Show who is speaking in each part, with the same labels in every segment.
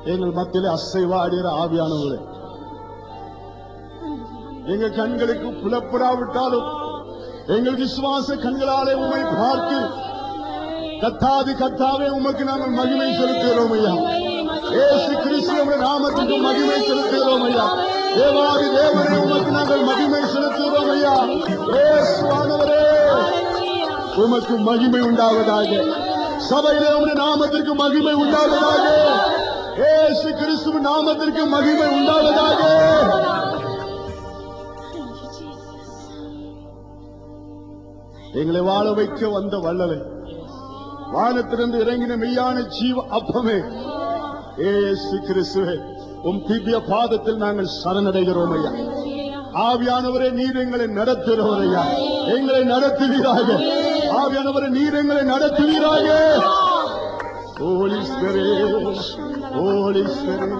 Speaker 1: எங்கள் மத்தியிலே அசைவாடுகிற ஆவியானவர்களே எங்க கண்களுக்கு புலப்படாவிட்டாலும் எங்கள் விசுவாச கண்களாலே உமை பார்த்து கத்தாது கத்தாவே உமக்கு நாங்கள் மகிமை செலுத்துகிறோம் ஐயா ஏசு கிறிஸ்துவ நாமத்துக்கு மகிமை செலுத்துகிறோம் ஐயா தேவாதி தேவனே உமக்கு நாங்கள் மகிமை செலுத்துகிறோம் ஐயா ஏசுவானவரே உமக்கு மகிமை உண்டாவதாக சபையிலே உடைய நாமத்திற்கு மகிமை உண்டாவதாக ஏசு கிறிஸ்துவ நாமத்திற்கு மகிமை உண்டாவதாக எங்களை வாழ வைக்க வந்த வல்லலை வானத்திலிருந்து இறங்கின மெய்யான ஜீவ அப்பமே ஏசு கிறிஸ்துவே உம் திவ்ய பாதத்தில் நாங்கள் சரணடைகிறோம் ஐயா ஆவியானவரே நீர் எங்களை நடத்துகிறவர் ஐயா எங்களை நடத்துவீராக ஆவியானவரே நீர் எங்களை நடத்துவீராக Holy Spirit, Holy Spirit.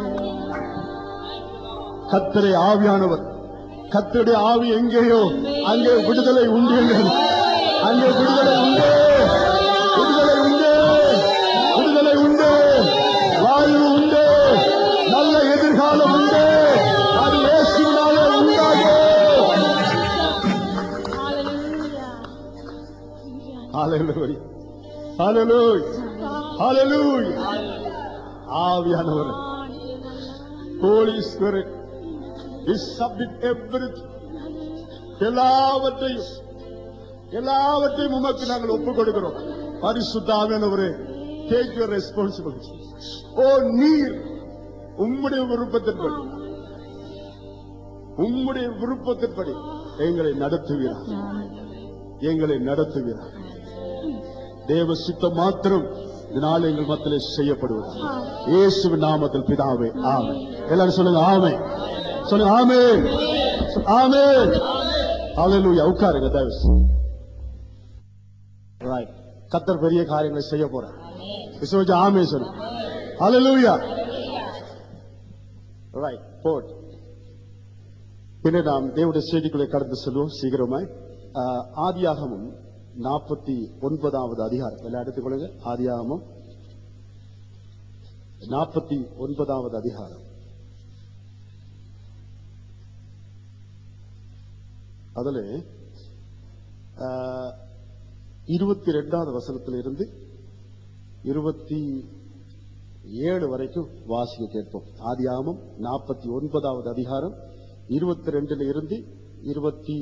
Speaker 1: கத்தரை ஆவியானவர் கத்தருடைய ஆவி எங்கேயோ அங்கே விடுதலை உண்டு என்றார். அங்கே விடுதலை உண்டு விடுதலை உண்டு விடுதலை உண்டு வாழ்வு உண்டு நல்ல எதிர்காலம் உண்டு அது இயேசுவினாலே உண்டாகும் Hallelujah. Hallelujah. Hallelujah. ஆவியானவர் Holy Spirit is subject everything எல்லாவற்றையும் எல்லாவற்றையும் உமக்கு நாங்கள் ஒப்புக் கொடுக்கிறோம் பரிசுத்த ஆவியானவரே டேக் யுவர் ரெஸ்பான்சிபிலிட்டி ஓ நீர் உம்முடைய விருப்பத்தின்படி உம்முடைய விருப்பத்தின்படி எங்களை நடத்துவீரா எங்களை நடத்துவீரா தேவ சித்தம் மாத்திரம் இதனால் எங்கள் மத்தியிலே செய்யப்படுவது இயேசுவின் நாமத்தில் பிதாவே ஆமே எல்லாரும் சொல்லுங்க ஆமே சொல்லுங்க ஆமே ஆமே ஹalleluya உட்காருங்க தயவு ரைட் கத்தர் பெரிய காரியங்களை செய்ய போறார் விசுவாச ஆமே சொல்லு ஹalleluya ரைட் போட் பின்னர் நாம் தேவனுடைய செய்திக்குள்ளே கடந்து செல்வோம் சீக்கிரமாய் ஆஹ், ஆதியாகமம் நாற்பத்தி ஒன்பதாவது அதிகாரம் எல்லாம் எடுத்துக்கொள்ளுங்க ஆதியாகமம் நாற்பத்தி ஒன்பதாவது அதிகாரம் அதுல ஆஹ், இருபத்தி ரெண்டாவது வசனத்தில் இருந்து இருபத்தி ஏழு வரைக்கும் வாசிக்க கேட்போம் ஆதியாகமம் நாற்பத்தி ஒன்பதாவது அதிகாரம் இருபத்தி ரெண்டுல இருந்து இருபத்தி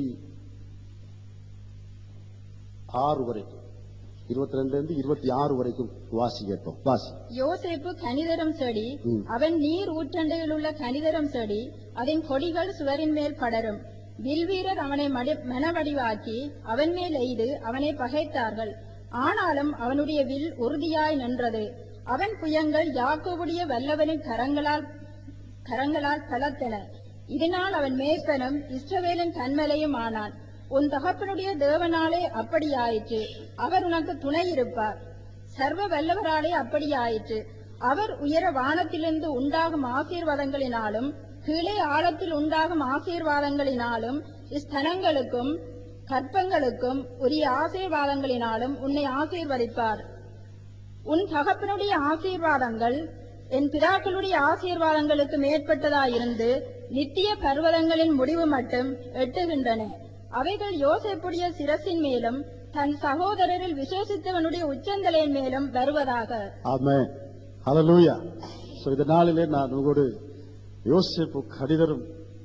Speaker 1: ஆறு வரைக்கும் இருபத்தி ரெண்டுல இருந்து இருபத்தி ஆறு வரைக்கும் வாசி கேட்போம் வாசி
Speaker 2: யோசேப்பு கனிதரம் செடி
Speaker 1: ம்.
Speaker 2: அவன் நீர் ஊற்றண்டையில் உள்ள கனிதரம் செடி அதன் கொடிகள் சுவரின் மேல் படரும் வில்வீரர் அவனை மடி- மனவடிவாக்கி அவன் மேல் எய்து அவனை பகைத்தார்கள் ஆனாலும் அவனுடைய வில் உறுதியாய் நின்றது அவன் புயங்கள் யாக்கோபுடைய வல்லவனின் கரங்களால் கரங்களால் பலத்தன இதனால் அவன் மேய்ப்பனும் இஸ்ரவேலின் கண்மலையும் ஆனான் உன் தகப்பனுடைய தேவனாலே அப்படியாயிற்று அவர் உனக்கு துணை இருப்பார் சர்வ வல்லவராலே அப்படியாயிற்று அவர் உயர வானத்திலிருந்து உண்டாகும் ஆசீர்வாதங்களினாலும் கீழே ஆழத்தில் உண்டாகும் ஆசீர்வாதங்களினாலும் ஸ்தனங்களுக்கும் கற்பங்களுக்கும் உரிய ஆசீர்வாதங்களினாலும் உன்னை ஆசீர்வதிப்பார் உன் தகப்பனுடைய ஆசீர்வாதங்கள் என் பிதாக்களுடைய ஆசீர்வாதங்களுக்கு மேற்பட்டதாயிருந்து நித்திய பர்வதங்களின் முடிவு மட்டும் எட்டுகின்றன அவைகள் யோசேப்புடைய சிரசின் மேலும் தன் சகோதரரில் விசேஷித்தவனுடைய உச்சந்தலையின் மேலும் வருவதாக
Speaker 1: ஆமே ஹalleluya சோ இந்த நாளிலே நான் உங்களோடு யோசிப்பு கடிதரும்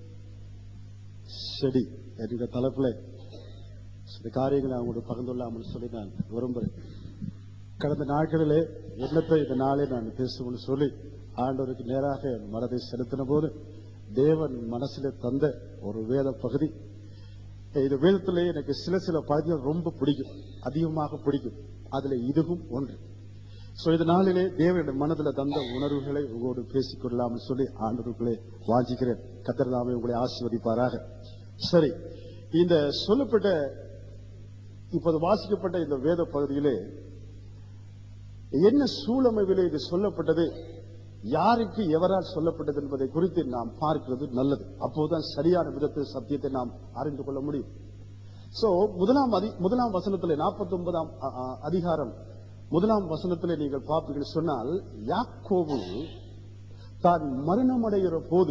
Speaker 1: செடி என்கிற தலைப்பில் சில காரியங்களை அவங்களோட பகிர்ந்து கொள்ளாமல் சொல்லி நான் விரும்புகிறேன் கடந்த நாட்களிலே என்னத்தை இந்த நாளே நான் பேசுவோம்னு சொல்லி ஆண்டவருக்கு நேராக என் மனதை செலுத்தின போது தேவன் மனசிலே தந்த ஒரு வேத பகுதி இது வேதத்திலே எனக்கு சில சில பகுதிகள் ரொம்ப பிடிக்கும் அதிகமாக பிடிக்கும் அதுல இதுவும் ஒன்று சோ இந்த நாளிலே தேவனுடைய மனதில் தந்த உணர்வுகளை உங்களோடு பேசிக் கொள்ளலாம்னு சொல்லி ஆண்டவருக்குள்ளே வாஞ்சிக்கிறேன் கத்திரதாமே உங்களை ஆசீர்வதிப்பாராக சரி இந்த சொல்லப்பட்ட இப்போது வாசிக்கப்பட்ட இந்த வேத பகுதியிலே என்ன சூழமைவிலே இது சொல்லப்பட்டது யாருக்கு எவரால் சொல்லப்பட்டது என்பதை குறித்து நாம் பார்க்கிறது நல்லது அப்போதுதான் சரியான விதத்தில் சத்தியத்தை நாம் அறிந்து கொள்ள முடியும் சோ முதலாம் அதி முதலாம் வசனத்திலே நாற்பத்தி ஒன்பதாம் அதிகாரம் முதலாம் வசனத்திலே நீங்கள் பார்ப்பீர்கள் சொன்னால் யாக்கோபு தான் மரணமடைகிற போது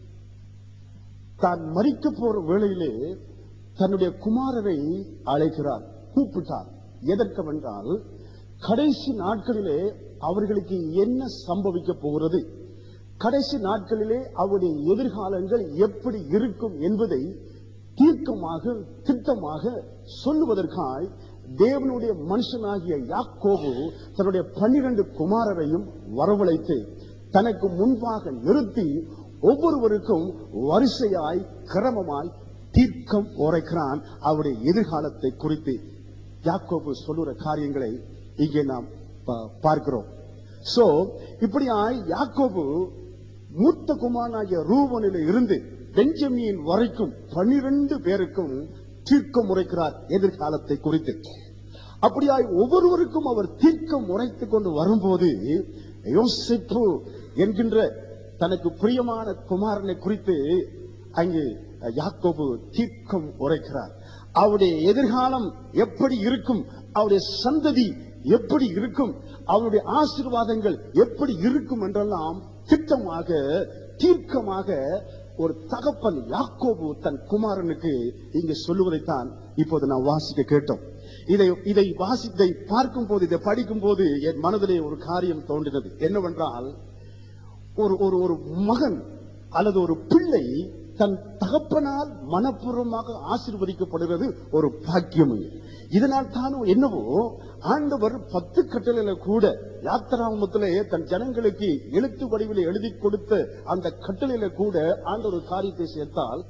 Speaker 1: தான் மறிக்க போற வேளையிலே தன்னுடைய குமாரரை அழைக்கிறார் கூப்பிட்டார் எதற்கவென்றால் கடைசி நாட்களிலே அவர்களுக்கு என்ன சம்பவிக்க போகிறது கடைசி நாட்களிலே அவருடைய எதிர்காலங்கள் எப்படி இருக்கும் என்பதை தீர்க்கமாக திட்டமாக சொல்லுவதற்காய் தேவனுடைய மனுஷனாகிய யாக்கோபு தன்னுடைய பன்னிரண்டு குமாரரையும் வரவழைத்து தனக்கு முன்பாக நிறுத்தி ஒவ்வொருவருக்கும் வரிசையாய் கிரமமாய் தீர்க்கம் உரைக்கிறான் அவருடைய எதிர்காலத்தை குறித்து யாக்கோபு சொல்லுற காரியங்களை இங்கே நாம் பா- பார்க்கிறோம் சோ இப்படியாய் யாக்கோபு மூத்த குமாரனாகிய ரூபனில் இருந்து பெஞ்சமியின் வரைக்கும் பன்னிரண்டு பேருக்கும் தீர்க்கம் உரைக்கிறார் எதிர்காலத்தை குறித்து அப்படியாய் ஒவ்வொருவருக்கும் அவர் தீர்க்கம் உரைத்துக் கொண்டு வரும்போது யோசிப்பு என்கின்ற தனக்கு பிரியமான குமாரனை குறித்து அங்கே யாக்கோபு தீர்க்கம் உரைக்கிறார் அவருடைய எதிர்காலம் எப்படி இருக்கும் அவருடைய சந்ததி எப்படி இருக்கும் அவருடைய ஆசீர்வாதங்கள் எப்படி இருக்கும் என்றெல்லாம் திட்டமாக தீர்க்கமாக ஒரு தகப்பன் யாக்கோபு தன் குமாரனுக்கு இங்க சொல்லுவதைத்தான் இப்போது நான் வாசிக்க கேட்டோம் இதை இதை வாசி இதை பார்க்கும் போது இதை படிக்கும் போது என் மனதிலே ஒரு காரியம் தோன்றினது என்னவென்றால் ஒரு ஒரு ஒரு மகன் அல்லது ஒரு பிள்ளை தன் தகப்பனால் மனப்பூர்வமாக ஆசீர்வதிக்கப்படுகிறது ஒரு பாக்கியம் இதனால் தானும் என்னவோ ஆண்டவர் பத்து கட்டளையில கூட யாத்திராமத்திலே தன் ஜனங்களுக்கு எழுத்து வடிவில் எழுதி கொடுத்த அந்த கட்டளையில கூட ஆண்டவர் ஒரு காரியத்தை சேர்த்தால்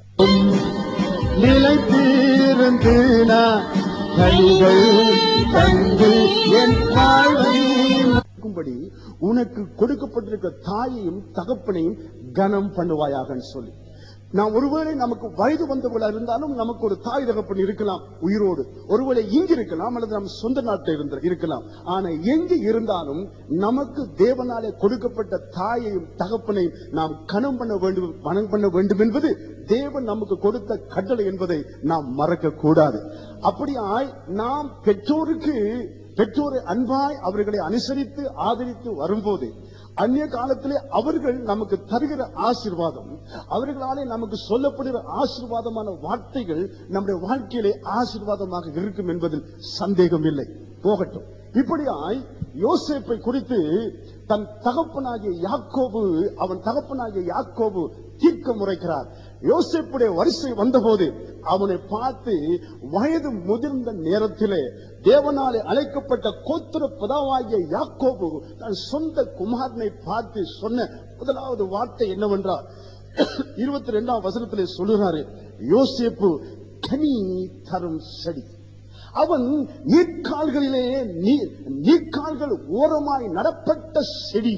Speaker 3: நிலைத்திருந்து நான் கனிகள் தந்து என் வாழ்வை
Speaker 1: இருக்கும்படி உனக்கு கொடுக்கப்பட்டிருக்க தாயையும் தகப்பனையும் கனம் பண்ணுவாயாக சொல்லி நான் ஒருவேளை நமக்கு வயது வந்தவர்களா இருந்தாலும் நமக்கு ஒரு தாய் தகப்பன் இருக்கலாம் உயிரோடு ஒருவேளை இங்கு இருக்கலாம் அல்லது நம்ம சொந்த நாட்டில் இருந்த இருக்கலாம் ஆனா எங்கு இருந்தாலும் நமக்கு தேவனாலே கொடுக்கப்பட்ட தாயையும் தகப்பனையும் நாம் கனம் பண்ண வேண்டும் மனம் பண்ண வேண்டும் என்பது தேவன் நமக்கு கொடுத்த கட்டளை என்பதை நாம் மறக்க கூடாது அப்படியாய் நாம் பெற்றோருக்கு பெற்றோரை அன்பாய் அவர்களை அனுசரித்து ஆதரித்து வரும்போது அந்நிய காலத்திலே அவர்கள் நமக்கு தருகிற ஆசீர்வாதம் அவர்களாலே நமக்கு சொல்லப்படுகிற ஆசீர்வாதமான வார்த்தைகள் நம்முடைய வாழ்க்கையிலே ஆசீர்வாதமாக இருக்கும் என்பதில் சந்தேகம் இல்லை போகட்டும் இப்படியாய் யோசேப்பை குறித்து தன் தகப்பனாகிய யாக்கோபு அவன் தகப்பனாகிய யாக்கோபு தீர்க்க முறைக்கிறார் யோசேப்புடைய வரிசை வந்தபோது அவனை பார்த்து வயது முதிர்ந்த நேரத்திலே தேவனாலே அழைக்கப்பட்ட கோத்திர பிதாவாகிய யாக்கோபு தன் சொந்த குமாரனை பார்த்து சொன்ன முதலாவது வார்த்தை என்னவென்றால் இருபத்தி ரெண்டாம் வசனத்திலே சொல்லுகிறாரு யோசேப்பு கனி தரும் செடி அவன் நீர்க்கால்களிலே நீர் நீர்க்கால்கள் ஓரமாய் நடப்பட்ட செடி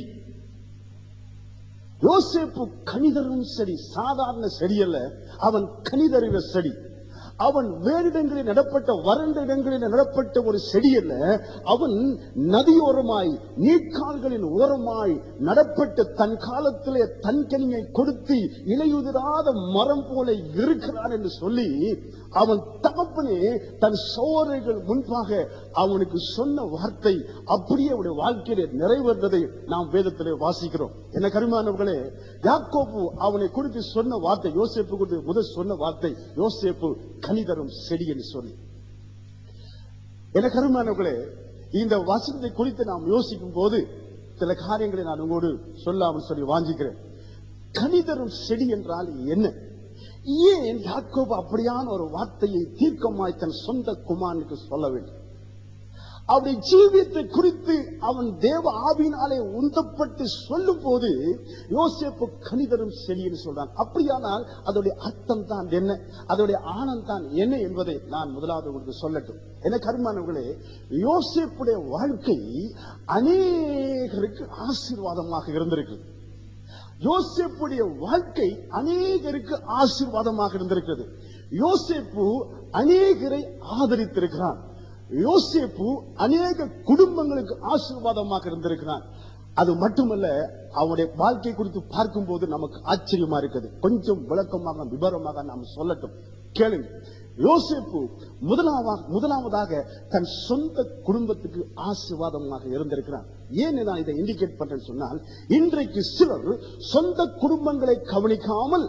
Speaker 1: யோசேப்பு கனிதரும் செடி சாதாரண செடி அல்ல அவன் கனிதருகிற செடி அவன் வேறிடங்களில் நடப்பட்ட வறண்ட இடங்களில் நடப்பட்ட ஒரு செடி அல்ல அவன் நதியோரமாய் நீர்க்கால்களின் ஓரமாய் நடப்பட்டு தன் காலத்திலே தன் கனியை கொடுத்து இலையுதிராத மரம் போல இருக்கிறான் என்று சொல்லி அவன் தகப்பனே தன் சோதனைகள் முன்பாக அவனுக்கு சொன்ன வார்த்தை அப்படியே அவனுடைய வாழ்க்கையிலே நிறைவேறதை நாம் வேதத்திலே வாசிக்கிறோம் என்ன கருமானவர்களே யாக்கோப்பு அவனை குறித்து சொன்ன வார்த்தை யோசேப்பு குறித்து முதல் சொன்ன வார்த்தை யோசேப்பு கனிதரும் செடி என்று சொல்லி என்ன கருமானவர்களே இந்த வசனத்தை குறித்து நாம் யோசிக்கும் போது சில காரியங்களை நான் உங்களோடு சொல்லாமல் சொல்லி வாஞ்சிக்கிறேன் கனிதரும் செடி என்றால் என்ன ஏன் யாக்கோபு அப்படியான ஒரு வார்த்தையை தீர்க்கமாய் தன் சொந்த குமாரனுக்கு சொல்ல வேண்டும் அவருடைய ஜீவியத்தை குறித்து அவன் தேவ ஆவியினாலே உந்தப்பட்டு சொல்லும் போது யோசேப்பு கணிதரும் செடின்னு சொல்றான் அப்படியானால் அதோடைய அர்த்தம் தான் என்ன அதோடைய ஆனந்தம் தான் என்ன என்பதை நான் முதலாவது உங்களுக்கு சொல்லட்டும் என்ன கருமானவர்களே யோசேப்புடைய வாழ்க்கை அநேகருக்கு ஆசீர்வாதமாக இருந்திருக்கு யோசேப்புடைய வாழ்க்கை அநேகருக்கு ஆசீர்வாதமாக இருந்திருக்கிறது யோசேப்பு அநேகரை ஆதரித்திருக்கிறான் யோசேப்பு அநேக குடும்பங்களுக்கு ஆசீர்வாதமாக இருந்திருக்கிறான் அது மட்டுமல்ல அவனுடைய வாழ்க்கை குறித்து பார்க்கும்போது நமக்கு ஆச்சரியமா இருக்குது கொஞ்சம் விளக்கமாக விவரமாக நாம் சொல்லட்டும் கேளுங்க யோசேப்பு முதலாவதாக முதலாவதாக தன் சொந்த குடும்பத்துக்கு ஆசீர்வாதமாக இருந்திருக்கிறார் ஏன் நான் இதை இண்டிகேட் பண்றேன்னு சொன்னால் இன்றைக்கு சிலர் சொந்த குடும்பங்களை கவனிக்காமல்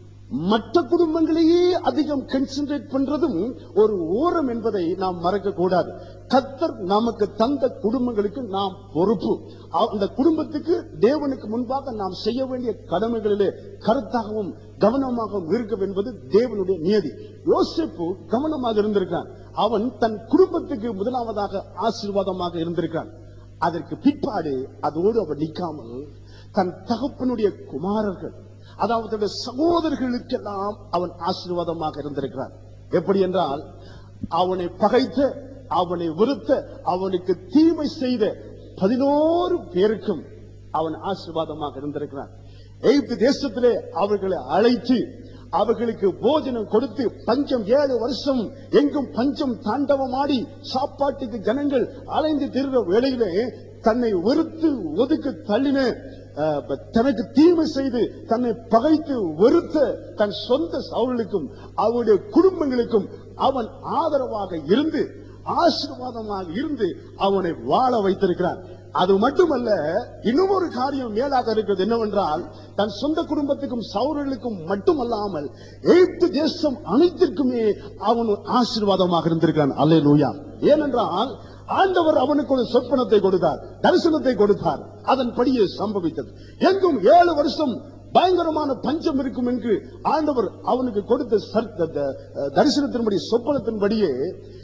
Speaker 1: மற்ற குடும்பங்களையே அதிகம் கன்சென்ட்ரேட் பண்றதும் ஒரு ஓரம் என்பதை நாம் மறக்க கூடாது கத்தர் நமக்கு தந்த குடும்பங்களுக்கு நாம் பொறுப்பு அந்த குடும்பத்துக்கு தேவனுக்கு முன்பாக நாம் செய்ய வேண்டிய கடமைகளிலே கருத்தாகவும் கவனமாகவும் இருக்க என்பது தேவனுடைய நியதி யோசிப்பு கவனமாக இருந்திருக்கான் அவன் தன் குடும்பத்துக்கு முதலாவதாக ஆசீர்வாதமாக இருந்திருக்கான் அதற்கு பிற்பாடு அதோடு அவன் நிற்காமல் தன் தகப்பனுடைய குமாரர்கள் அதாவது தன்னுடைய சகோதரர்களுக்கெல்லாம் அவன் ஆசீர்வாதமாக இருந்திருக்கிறான் எப்படி என்றால் அவனை பகைத்த அவனை வெறுத்த அவனுக்கு தீமை செய்த பதினோரு பேருக்கும் அவன் ஆசீர்வாதமாக இருந்திருக்கிறான் எகிப்து தேசத்திலே அவர்களை அழைத்து அவர்களுக்கு போஜனம் கொடுத்து பஞ்சம் ஏழு வருஷம் எங்கும் பஞ்சம் தாண்டவமாடி சாப்பாட்டுக்கு ஜனங்கள் அலைந்து திருற வேளையிலே தன்னை வெறுத்து ஒதுக்கு தள்ளின அஹ், தனக்கு தீமை செய்து தன்னை பகைத்து வெறுத்த தன் சொந்த சவுளுக்கும் அவருடைய குடும்பங்களுக்கும் அவன் ஆதரவாக இருந்து ஆசீர்வாதமாக இருந்து அவனை வாழ வைத்திருக்கிறான் அது மட்டுமல்ல இன்னும் ஒரு காரியம் மேலாக இருக்கிறது என்னவென்றால் தன் சொந்த குடும்பத்துக்கும் சௌரர்களுக்கும் மட்டுமல்லாமல் எகிப்து தேசம் அனைத்திற்குமே அவன் ஒரு ஆசீர்வாதமாக இருந்திருக்கிறான் அல்லே லூயா ஏனென்றால் ஆண்டவர் அவனுக்கு ஒரு சொப்பனத்தை கொடுத்தார் தரிசனத்தை கொடுத்தார் அதன்படியே சம்பவித்தது எங்கும் ஏழு வருஷம் பயங்கரமான பஞ்சம் இருக்கும் என்று ஆண்டவர் அவனுக்கு கொடுத்த சர்- த- த- தரிசனத்தின்படி சொப்பனத்தின்படியே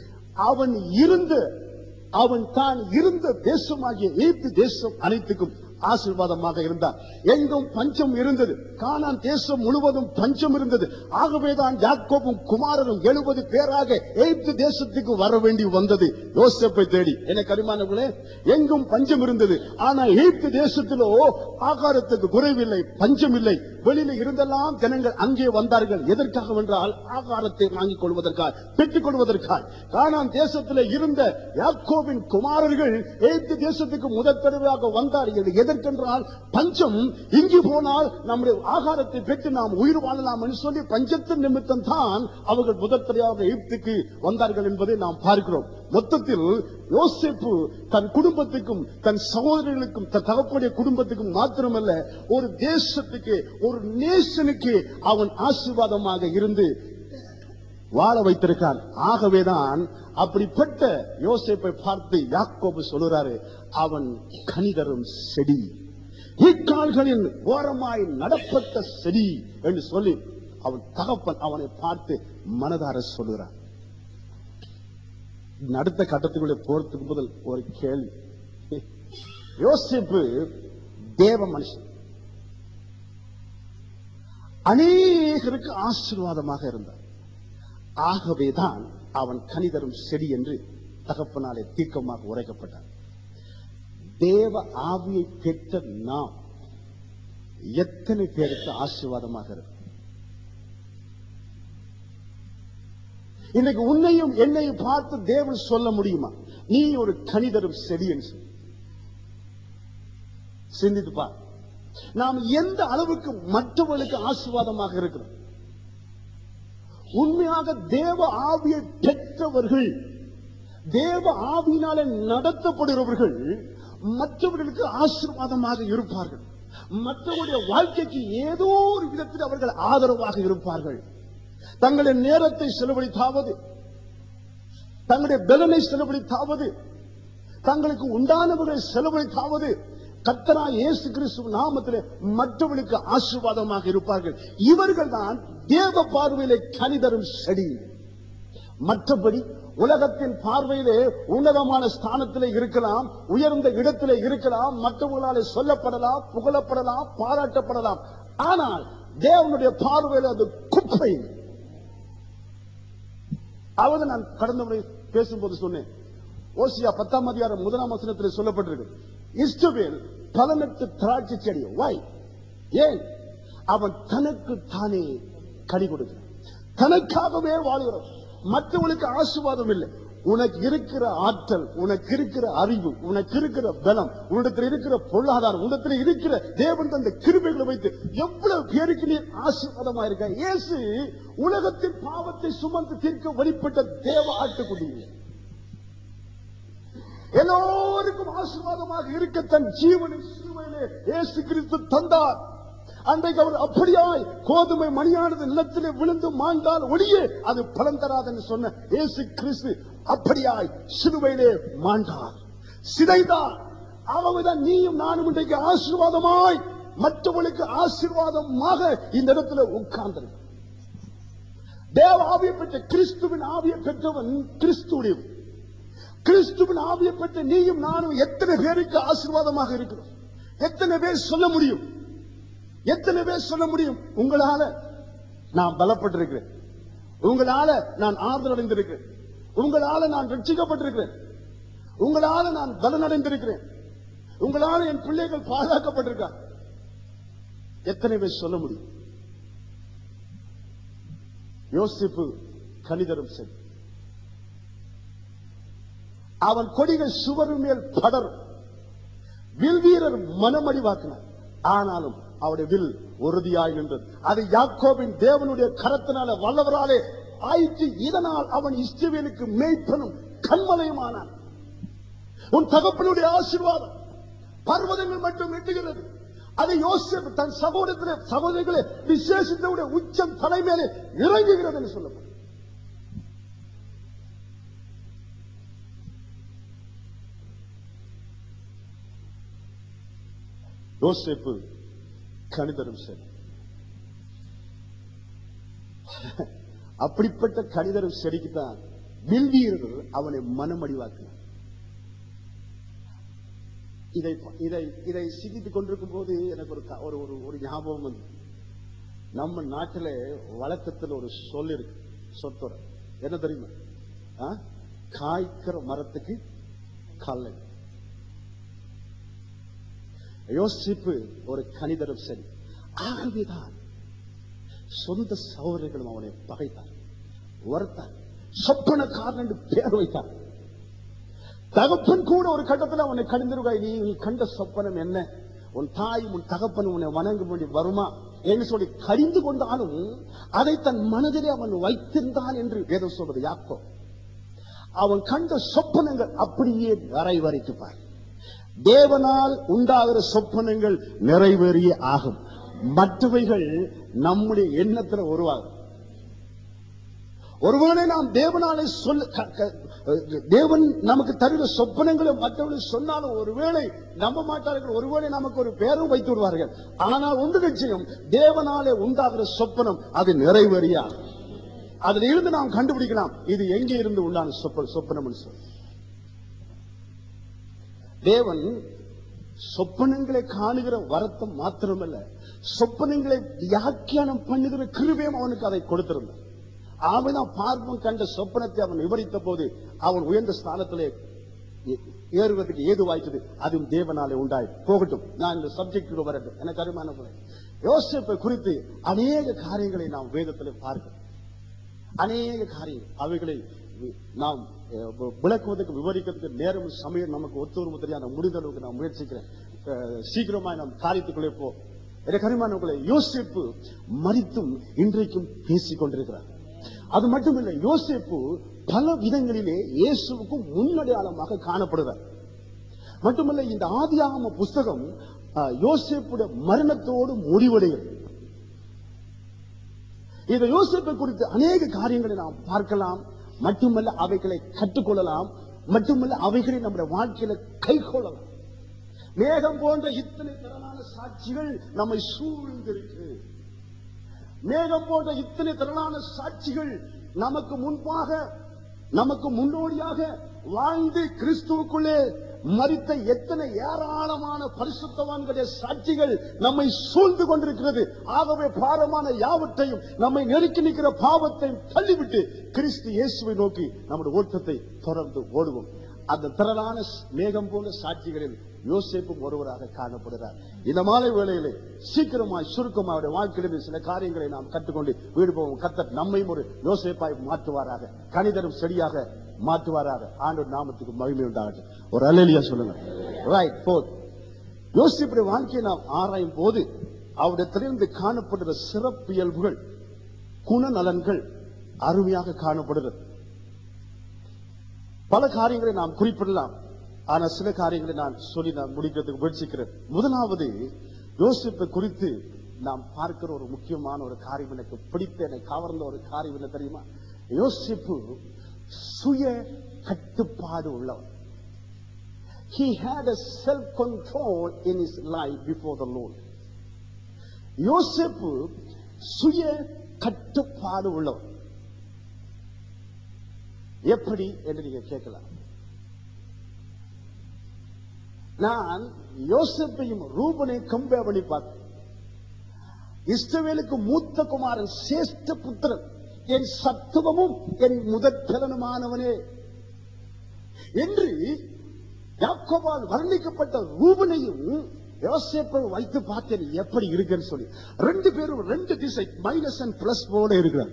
Speaker 1: அவன் இருந்த அவன் தான் இருந்த தேசமாகிய எகிப்து தேசம் அனைத்துக்கும் ஆசீர்வாதமாக இருந்தார் எங்கும் பஞ்சம் இருந்தது கானான் தேசம் முழுவதும் பஞ்சம் இருந்தது ஆகவேதான் யாக்கோபும் குமாரனும் எழுபது பேராக எகிப்து தேசத்துக்கு வர வேண்டி வந்தது யோசேப்பை தேடி எனக்கு அருமானவர்களே எங்கும் பஞ்சம் இருந்தது ஆனா எகிப்து தேசத்திலோ ஆகாரத்துக்கு குறைவில்லை பஞ்சம் இல்லை வெளியில இருந்தெல்லாம் ஜனங்கள் அங்கே வந்தார்கள் எதற்காக என்றால் ஆகாரத்தை வாங்கிக் கொள்வதற்காக பெற்றுக் கொள்வதற்காக கானான் தேசத்திலே இருந்த யாக்கோபின் குமாரர்கள் எகிப்து தேசத்துக்கு முதற் தடவையாக வந்தார்கள் எதற்கென்றால் பஞ்சம் இங்கு போனால் நம்முடைய ஆகாரத்தை பெற்று நாம் உயிர் வாழலாம் என்று சொல்லி பஞ்சத்தின் நிமித்தம் தான் அவர்கள் முதற் தடவையாக எகிப்துக்கு வந்தார்கள் என்பதை நாம் பார்க்கிறோம் மொத்தத்தில் யோசேப்பு தன் குடும்பத்துக்கும் தன் சகோதரர்களுக்கும் தன் தகப்பனுடைய குடும்பத்துக்கும் மாத்திரமல்ல ஒரு தேசத்துக்கு ஒரு நேசனுக்கு அவன் ஆசீர்வாதமாக இருந்து வாழ வைத்திருக்கான் ஆகவேதான் அப்படிப்பட்ட யோசேப்பை பார்த்து யாக்கோபு சொல்லுறாரு அவன் கனிதரும் செடி ஈக்கால்களின் ஓரமாய் நடப்பட்ட செடி என்று சொல்லி அவன் தகப்பன் அவனை பார்த்து மனதார சொல்லுகிறான் அடுத்த கட்டத்துக்குள்ளே போறதுக்கு முதல் ஒரு கேள்வி யோசிப்பு தேவ மனுஷன் அநேகருக்கு ஆசீர்வாதமாக இருந்தார் ஆகவேதான் அவன் கனிதரும் செடி என்று தகப்பனாலே தீர்க்கமாக உரைக்கப்பட்டார் தேவ ஆவியை பெற்ற நாம் எத்தனை பேருக்கு ஆசீர்வாதமாக இருக்கும் இன்னைக்கு உன்னையும் என்னையும் பார்த்து தேவன் சொல்ல முடியுமா நீ ஒரு கனிதரும் செடி என்று சொல்லி சிந்தித்து பார் நாம் எந்த அளவுக்கு மற்றவர்களுக்கு ஆசீர்வாதமாக இருக்கிறோம் உண்மையாக தேவ ஆவியை பெற்றவர்கள் தேவ ஆவியினாலே நடத்தப்படுகிறவர்கள் மற்றவர்களுக்கு ஆசீர்வாதமாக இருப்பார்கள் மற்றவருடைய வாழ்க்கைக்கு ஏதோ ஒரு விதத்தில் அவர்கள் ஆதரவாக இருப்பார்கள் தங்களின் நேரத்தை செலவழித்தாவது தங்களுடைய பலனை செலவழித்தாவது தங்களுக்கு உண்டானவர்களை செலவழித்தாவது கத்தரா இயேசு கிறிஸ்து நாமத்திலே மற்றவர்களுக்கு ஆசீர்வாதமாக இருப்பார்கள் இவர்கள் தான் தேவ பார்வையிலே கனிதரும் செடி மற்றபடி உலகத்தின் பார்வையிலே உன்னதமான ஸ்தானத்திலே இருக்கலாம் உயர்ந்த இடத்திலே இருக்கலாம் மற்றவர்களாலே சொல்லப்படலாம் புகழப்படலாம் பாராட்டப்படலாம் ஆனால் தேவனுடைய பார்வையில அது குப்பை அவது நான் கடந்த முறை பேசும்போது சொன்னேன் ஓசியா பத்தாம் அதிகாரம் முதலாம் வசனத்தில் சொல்லப்பட்டிருக்கு இஸ்ரவேல் பதினெட்டு திராட்சை செடி வாய் ஏன் அவன் தனக்கு தானே கனி கொடுக்கிறான் தனக்காகவே வாழ்கிறோம் மற்றவர்களுக்கு ஆசீர்வாதம் இல்லை உனக்கு இருக்கிற ஆற்றல் உனக்கு இருக்கிற அறிவு உனக்கு இருக்கிற பலம் உன்னிடத்தில் இருக்கிற பொருளாதாரம் உன்னிடத்தில் இருக்கிற தேவன் தந்த கிருபைகளை வைத்து எவ்வளவு பேருக்கு நீ ஆசீர்வாதமா இருக்க இயேசு உலகத்தின் பாவத்தை சுமந்து தீர்க்க வெளிப்பட்ட தேவ ஆட்டுக்குடியே எல்லோருக்கும் ஆசீர்வாதமாக இருக்க தன் ஜீவனை சிலுவையிலே இயேசு கிறிஸ்து தந்தார் அன்றைக்கு அவர் அப்படியாய் கோதுமை மணியானது நிலத்திலே விழுந்து மாண்டால் ஒளியே அது பலன் தராதுன்னு சொன்ன இயேசு கிறிஸ்து அப்படியாய் சிலுவையிலே மாண்டார் சிதைந்தார் ஆகவேதான் நீயும் நானும் இன்றைக்கு ஆசீர்வாதமாய் மற்றவர்களுக்கு ஆசீர்வாதமாக இந்த இடத்துல உட்கார்ந்திருக்க தேவ ஆவியை பெற்ற கிறிஸ்துவின் ஆவியை பெற்றவன் கிறிஸ்துடைய கிறிஸ்துவின் ஆவியை பெற்ற நீயும் நானும் எத்தனை பேருக்கு ஆசீர்வாதமாக இருக்கிறோம் எத்தனை பேர் சொல்ல முடியும் எத்தனை பேர் சொல்ல முடியும் உங்களால நான் பலப்பட்டிருக்கிறேன் உங்களால நான் ஆறுதல் அடைந்திருக்கிறேன் உங்களால நான் ரட்சிக்கப்பட்டிருக்கிறேன் உங்களால நான் பலனடைந்திருக்கிறேன் உங்களால என் பிள்ளைகள் பாதுகாக்கப்பட்டிருக்காங்க எத்தனை பேர் சொல்ல முடியும் யோசிப்பு கணிதரும் சரி அவன் கொடிகள் சுவரின் மேல் படரும் வில் வீரர் மனமடிவாக்கினார் ஆனாலும் அவருடைய வில் உறுதியாய் நின்றது அது யாக்கோபின் தேவனுடைய கரத்தினால வல்லவராலே ஆயிற்று இதனால் அவன் இஸ்ரவேலுக்கு மேய்ப்பனும் கண்மலையுமானான் உன் தகப்பனுடைய ஆசீர்வாதம் பர்வதங்கள் மட்டும் எட்டுகிறது அதை யோசிப்பு தன் சகோதரத்திலே சகோதரிகளே விசேஷத்தோட உச்சம் தலைமையிலே இறங்குகிறது என்று சொல்லப்படும் யோசேப்பு கணிதரும் சரி அப்படிப்பட்ட கணிதரும் சரிக்குத்தான் வில்வீரர்கள் அவனை மனமடிவாக்கினார் இதை இதை இதை சிந்தித்துக் கொண்டிருக்கும் போது எனக்கு ஒரு க- ஒரு ஒரு- ஒரு ஞாபகம் வந்து நம்ம நாட்டில வழக்கத்துல ஒரு சொல் இருக்கு சொத்தொடர் என்ன தெரியுமா ஆ? காய்க்கிற மரத்துக்கு கல்லை யோசிப்பு ஒரு கணிதரும் சரி ஆகவேதான் சொந்த சகோதரர்களும் அவனை பகைத்தார் வருத்தார் சொப்பனக்காரன் என்று பெயர் வைத்தார் தகப்பன் கூட ஒரு கட்டத்தில் அவனை கடிந்திருக்காய் நீ நீ கண்ட சொப்பனம் என்ன உன் தாயும் உன் தகப்பன் உன்னை வணங்க வேண்டி வருமா என்று சொல்லி கடிந்து கொண்டாலும் அதை தன் மனதிலே அவன் வைத்திருந்தான் என்று வேதம் சொல்வது யாக்கோ அவன் கண்ட சொப்பனங்கள் அப்படியே நிறைவேறித்துப்பார் தேவனால் உண்டாகிற சொப்பனங்கள் நிறைவேறிய ஆகும் மற்றவைகள் நம்முடைய எண்ணத்துல உருவாகும் ஒருவேளை நாம் தேவனாலே சொல்ல க- க- தேவன் நமக்கு தருகிற சொப்பனங்களை மற்றவர்கள் சொன்னாலும் ஒருவேளை நம்ப மாட்டார்கள் ஒருவேளை நமக்கு ஒரு பேரும் வைத்து விடுவார்கள் ஆனால் ஒன்று நிச்சயம் தேவனாலே உண்டாகிற சொப்பனம் அது நிறைவேறியா அதில் இருந்து நாம் கண்டுபிடிக்கலாம் இது எங்கே இருந்து உண்டான சொப்ப சொப்பனம் சொல்லி தேவன் சொப்பனங்களை காணுகிற வரத்தம் மாத்திரமல்ல சொப்பனங்களை வியாக்கியானம் பண்ணுகிற கிருபையும் அவனுக்கு அதை கொடுத்திருந்தான் அவன் பார்வன் கண்ட சொப்பனத்தை அவன் விவரித்த போது அவன் உயர்ந்த ஸ்தானத்திலே ஏ- ஏறுவதற்கு ஏதுவாய்த்தது அதுவும் தேவனாலே உண்டாய் போகட்டும் நான் இந்த சப்ஜெக்டுக்கு வரட்டும் எனக்கு அருமான யோசிப்பை குறித்து அநேக காரியங்களை நாம் வேதத்தில் பார்க்கிறோம் அநேக காரியங்கள் அவைகளை வி- நாம் அஹ், வி- விளக்குவதற்கு விவரிக்கிறதுக்கு நேரம் சமயம் நமக்கு ஒத்துவரும் தெரியாத முடிந்த அளவுக்கு நான் முயற்சிக்கிறேன் அஹ், சீக்கிரமா நாம் காரியத்துக்குள்ளே போ எனக்கு அருமானவர்களை யோசிப்பு மறித்தும் இன்றைக்கும் பேசிக் கொண்டிருக்கிறார் அது மட்டுமில்லை யோசிப்பு பல விதங்களிலே இயேசுவுக்கும் முன்னடையாளமாக காணப்படுகிறார் மட்டுமல்ல இந்த ஆதியாகம புஸ்தகம் அஹ், யோசேப்புடைய மரணத்தோடு முடிவடைகிறது இந்த யோசிப்பை குறித்து அநேக காரியங்களை நாம் பார்க்கலாம் மட்டுமல்ல அவைகளை கற்றுக்கொள்ளலாம் மட்டுமல்ல அவைகளை நம்முடைய வாழ்க்கையில கை கொள்ளலாம் மேகம் போன்ற இத்தனை திரளான சாட்சிகள் நம்மை சூழ்ந்திருக்கு மேகம் போன்ற இத்தனை திரளான சாட்சிகள் நமக்கு முன்பாக நமக்கு முன்னோடியாக வாழ்ந்து கிறிஸ்துவுக்குள்ளே மறித்த எத்தனை ஏராளமான பரிசுத்தவான்களுடைய சாட்சிகள் நம்மை சூழ்ந்து கொண்டிருக்கிறது ஆகவே பாரமான யாவற்றையும் நம்மை நெருக்கி நிற்கிற பாவத்தையும் தள்ளிவிட்டு கிறிஸ்து இயேசுவை நோக்கி நம்முடைய ஓட்டத்தை தொடர்ந்து ஓடுவோம் அந்த திரளான மேகம் போன்ற சாட்சிகளில் யோசேப்பும் ஒருவராக காணப்படுகிறார் இந்த மாலை வேளையிலே சீக்கிரமாய் சுருக்கமாக அவருடைய வாழ்க்கையிலிருந்து சில காரியங்களை நாம் கற்றுக்கொண்டு வீடு போவோம் கத்தர் நம்மையும் ஒரு யோசேப்பாய் மாற்றுவாராக கணிதரும் செடியாக மாற்றுவாராக ஆண்டவர் நாமத்துக்கு மகிமை உண்டாகட்டும் ஒரு அலையிலியா சொல்லுங்க ரைட் போத் யோசிப்புடைய வாழ்க்கையை நாம் ஆராயும் போது அவரிடத்திலிருந்து காணப்படுகிற சிறப்பு இயல்புகள் குணநலன்கள் அருமையாக காணப்படுகிறது பல காரியங்களை நாம் குறிப்பிடலாம் ஆனா சில காரியங்களை நான் சொல்லி நான் முடிக்கிறதுக்கு முயற்சிக்கிறேன் முதலாவது யோசிப்பை குறித்து நாம் பார்க்கிற ஒரு முக்கியமான ஒரு காரியம் எனக்கு பிடித்த எனக்கு கவர்ந்த ஒரு காரியம் என்ன தெரியுமா யோசிப்பு சுய கட்டுப்பாடு உள்ளவர் he had a self control in his life before the lord யோசேப்பு சுய கட்டுப்பாடு உள்ளவர் எப்படி என்று நீங்க கேட்கலாம் நான் யோசேப்பையும் ரூபனை கம்பேர் பண்ணி பார்த்தேன் இஸ்ரவேலுக்கு மூத்த குமாரன் சேஷ்ட புத்திரன் என் சத்துவமும் என் முதற் பலனுமானவனே என்று யாக்கோபால் வர்ணிக்கப்பட்ட ரூபனையும் யோசேப்பை வைத்து பார்த்தேன் எப்படி இருக்குன்னு சொல்லி ரெண்டு பேரும் ரெண்டு திசை மைனஸ் அண்ட் பிளஸ் போல இருக்கிறார்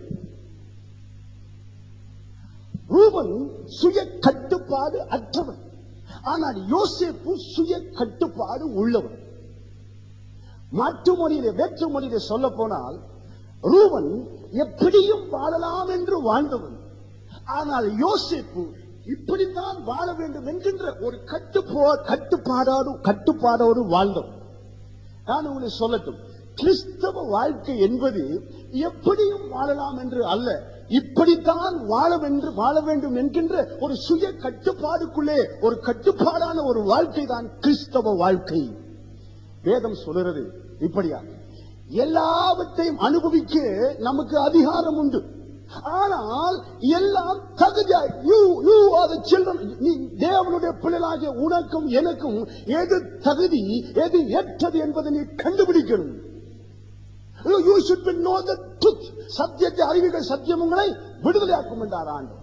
Speaker 1: ரூபன் சுய கட்டுப்பாடு அற்றவன் ஆனால் யோசேப்பு சுய கட்டுப்பாடு உள்ளவன் மாற்று மொழியிலே வேற்று மொழியிலே சொல்ல போனால் ரூபன் எப்படியும் வாழலாம் என்று வாழ்ந்தவன் ஆனால் யோசேப்பு இப்படித்தான் வாழ வேண்டும் என்கின்ற ஒரு கட்டுப்போ கட்டுப்பாடோடு கட்டுப்பாடோடு வாழ்ந்தவன் நான் உங்களை சொல்லட்டும் கிறிஸ்தவ வாழ்க்கை என்பது எப்படியும் வாழலாம் என்று அல்ல இப்படித்தான் வாழ என்று வாழ வேண்டும் என்கின்ற ஒரு சுய கட்டுப்பாடுக்குள்ளே ஒரு கட்டுப்பாடான ஒரு வாழ்க்கை தான் கிறிஸ்தவ வாழ்க்கை வேதம் சொல்லுறது இப்படியா எல்லாவற்றையும் அனுபவிக்க நமக்கு அதிகாரம் உண்டு ஆனால் எல்லாம் தகுதியா you you are the children நீ தேவனுடைய பிள்ளைகளாகிய உனக்கும் எனக்கும் எது தகுதி எது ஏற்றது என்பதை நீ கண்டுபிடிக்கணும் You you should be know the truth. சத்தியத்தை அறிவிகள் சத்தியம் உங்களை விடுதலையாக்கும் என்றார் ஆண்டு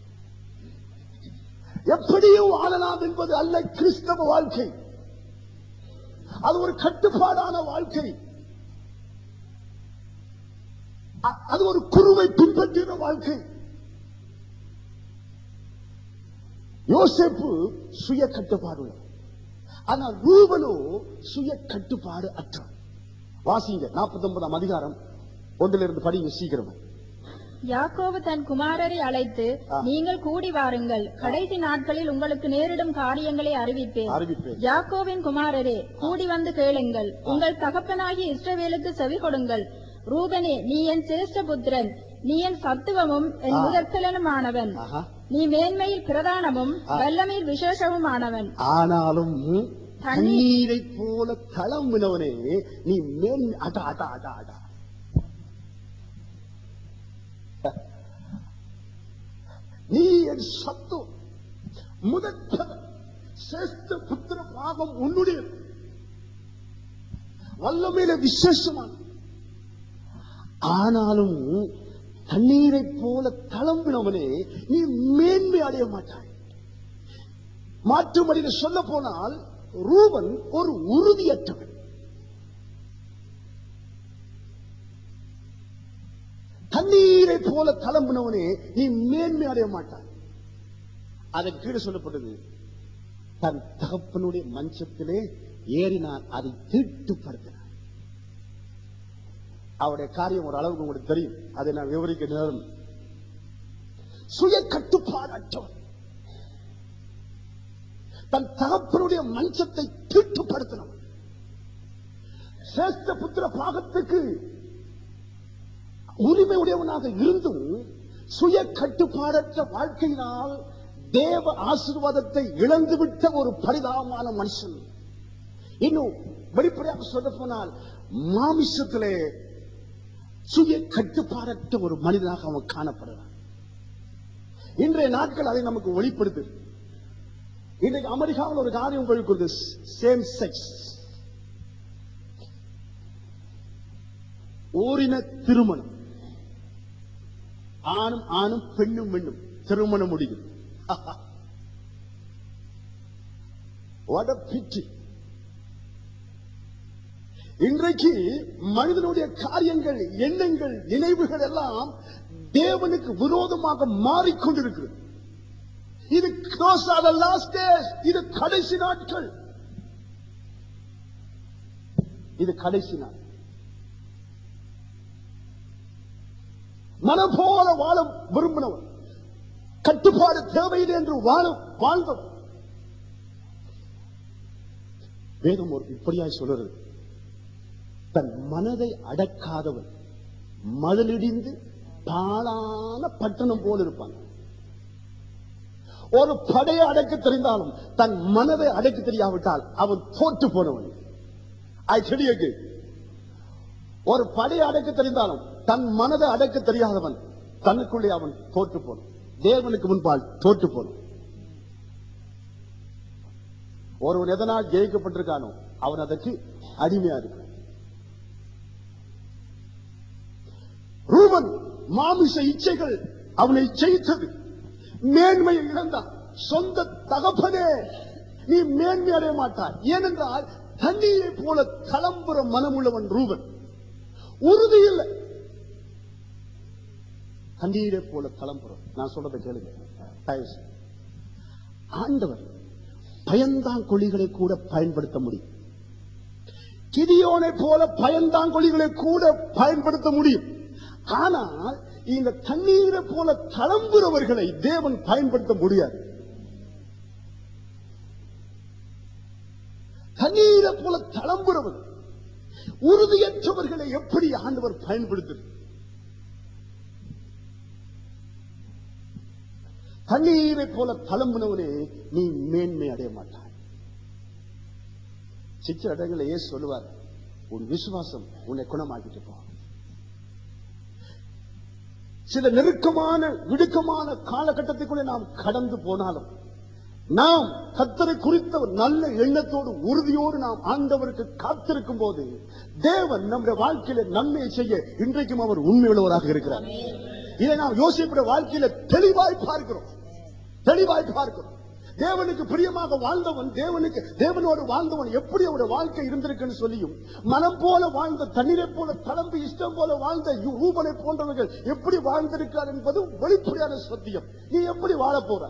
Speaker 1: எப்படியும் வாழலாம் என்பது அல்ல கிறிஸ்தவ வாழ்க்கை அது ஒரு கட்டுப்பாடான வாழ்க்கை அ- அது ஒரு குருவை பின்பற்றின வாழ்க்கை யோசேப்பு சுய கட்டுப்பாடு உள்ளவர். ஆனால் ரூபனோ சுய கட்டுப்பாடு அற்றவன் வாசிங்க நாற்பத்தி ஒன்பதாம் அதிகாரம் ஒன்றிலிருந்து படிங்க சீக்கிரமா
Speaker 2: யாக்கோபு தன் குமாரரை அழைத்து
Speaker 1: ஆ.
Speaker 2: நீங்கள் கூடி வாருங்கள் கடைசி நாட்களில் உங்களுக்கு நேரிடும் காரியங்களை அறிவிப்பேன்
Speaker 1: அறிவிப்பேன்
Speaker 2: யாக்கோவின் குமாரரே கூடி வந்து கேளுங்கள் உங்கள் தகப்பனாகிய இஸ்ரவேலுக்கு செவி கொடுங்கள் ரூபனே நீ என் சிரேஷ்ட புத்திரன் நீ என் சத்துவமும் என்
Speaker 1: ஆ.
Speaker 2: முதற்கலனுமானவன்
Speaker 1: ஆஹா.
Speaker 2: நீ மேன்மையில் பிரதானமும் வல்லமையில் விசேஷமுமானவன்
Speaker 1: ஆனாலும்
Speaker 2: தண்ணீர்
Speaker 1: தண்ணீரை போல தளம்பினவனே நீ மேல் அட அட அட அட நீ என் சத்து முதற்கல் சிரேஷ்ட புத்திர பாகம் உன்னுடைய வல்லமையில விசேஷமான ஆனாலும் தண்ணீரை போல தளம்பினவனே நீ மேன்மை அடைய மாட்டாய் மாற்று மொழியில சொல்ல போனால் ரூபன் ஒரு உறுதியற்றவன் தண்ணீரை போல தளம்பினவனே நீ மேன்மை அடைய மாட்டாய் அதன் கீழே சொல்லப்பட்டது தன் தகப்பனுடைய மஞ்சத்திலே ஏறினான் அதை தீட்டுப்படுத்தினான் அவருடைய காரியம் ஒரு அளவுக்கு உங்களுக்கு தெரியும் அதை நான் விவரிக்க நேரம் சுய கட்டுப்பாடற்றவன் தன் தகப்பனுடைய மஞ்சத்தை தீட்டுப்படுத்தினவன் சிரேஷ்ட புத்திர பாகத்துக்கு உரிமை உடையவனாக இருந்தும் சுய கட்டுப்பாடற்ற வாழ்க்கையினால் தேவ ஆசீர்வாதத்தை இழந்துவிட்ட ஒரு பரிதாபமான மனுஷன் இன்னும் வெளிப்படையாக சொல்ல போனால் மாமிசத்திலே சுய கட்டுப்பாடற்ற ஒரு மனிதனாக அவன் காணப்படுறான் இன்றைய நாட்கள் அதை நமக்கு வெளிப்படுத்து இன்றைக்கு அமெரிக்காவில் ஒரு காரியம் போய்க்கொண்டு சேம் செக்ஸ் ஓரின திருமணம் ஆணும் ஆணும் பெண்ணும் பெண்ணும் திருமணம் முடியும் What a pity. இன்றைக்கு மனிதனுடைய காரியங்கள் எண்ணங்கள் நினைவுகள் எல்லாம் தேவனுக்கு விரோதமாக மாறிக்கொண்டிருக்கிறது இது those are the last days இது கடைசி நாட்கள் இது கடைசி நாள் மனம் போல வாழ விரும்பினவன் கட்டுப்பாடு தேவையில்லை என்று வாழ வாழ்ந்தவன் வேதம் ஒரு இப்படியாய் சொல்றது தன் மனதை அடக்காதவன் மதிலிடிந்து பாழான பட்டணம் போல இருப்பான் ஒரு படையை அடக்க தெரிந்தாலும் தன் மனதை அடக்க தெரியாவிட்டால் அவன் தோற்று போனவன் I tell you again. ஒரு படையை அடக்க தெரிந்தாலும் தன் மனதை அடக்க தெரியாதவன் தனக்குள்ளே அவன் தோற்று போனான் தேவனுக்கு முன்பால் தோற்று போனான் ஒருவன் எதனால் ஜெயிக்கப்பட்டிருக்கானோ அவன் அதற்கு அடிமையா இருக்கான் ரூபன் மாமிச இச்சைகள் அவனை ஜெயித்தது மேன்மையை இழந்தான் சொந்த தகப்பனே நீ மேன்மை அடைய மாட்டாய் ஏனென்றால் தண்ணீரை போல தளம்புற மனமுள்ளவன் ரூபன் உறுதி இல்லை தண்ணீரை போல தளம்புறம் நான் சொல்றதை கேளுங்க தயவு செய்து. ஆண்டவர் பயந்தாங்கொழிகளை கூட பயன்படுத்த முடியும் கிதியோனை போல பயந்தாங்கொழிகளை கூட பயன்படுத்த முடியும் ஆனால் இந்த தண்ணீரை போல தளம்புறவர்களை தேவன் பயன்படுத்த முடியாது தண்ணீரை போல தளம்புறவர்கள் உறுதியற்றவர்களை எப்படி ஆண்டவர் பயன்படுத்துறது தண்ணீரை போல தளம்புனவனே நீ மேன்மை அடைய மாட்டாய் சிச்ச இடங்களை ஏன் சொல்லுவார் உன் விசுவாசம் உன்னை குணமாக்கிட்டு போ சில நெருக்கமான விடுக்கமான காலகட்டத்துக்குள்ளே நாம் கடந்து போனாலும் நாம் கத்தரை குறித்த ஒரு நல்ல எண்ணத்தோடு உறுதியோடு நாம் ஆண்டவருக்கு காத்திருக்கும் போது தேவன் நம்முடைய வாழ்க்கையில நன்மையை செய்ய இன்றைக்கும் அவர் உண்மையுள்ளவராக இருக்கிறார் இதை நாம் யோசிப்புடைய வாழ்க்கையில தெளிவாய் பார்க்கிறோம் தெளிவாய் பார்க்கிறோம் தேவனுக்கு பிரியமாக வாழ்ந்தவன் தேவனுக்கு தேவனோடு வாழ்ந்தவன் எப்படி அவருடைய வாழ்க்கை இருந்திருக்குன்னு சொல்லியும் மனம் போல வாழ்ந்த தண்ணீரை போல தளம்பு இஷ்டம் போல வாழ்ந்த யூ- ரூபனை போன்றவர்கள் எப்படி வாழ்ந்திருக்கிறார் என்பது வெளிப்படையான சத்தியம் நீ எப்படி வாழ போற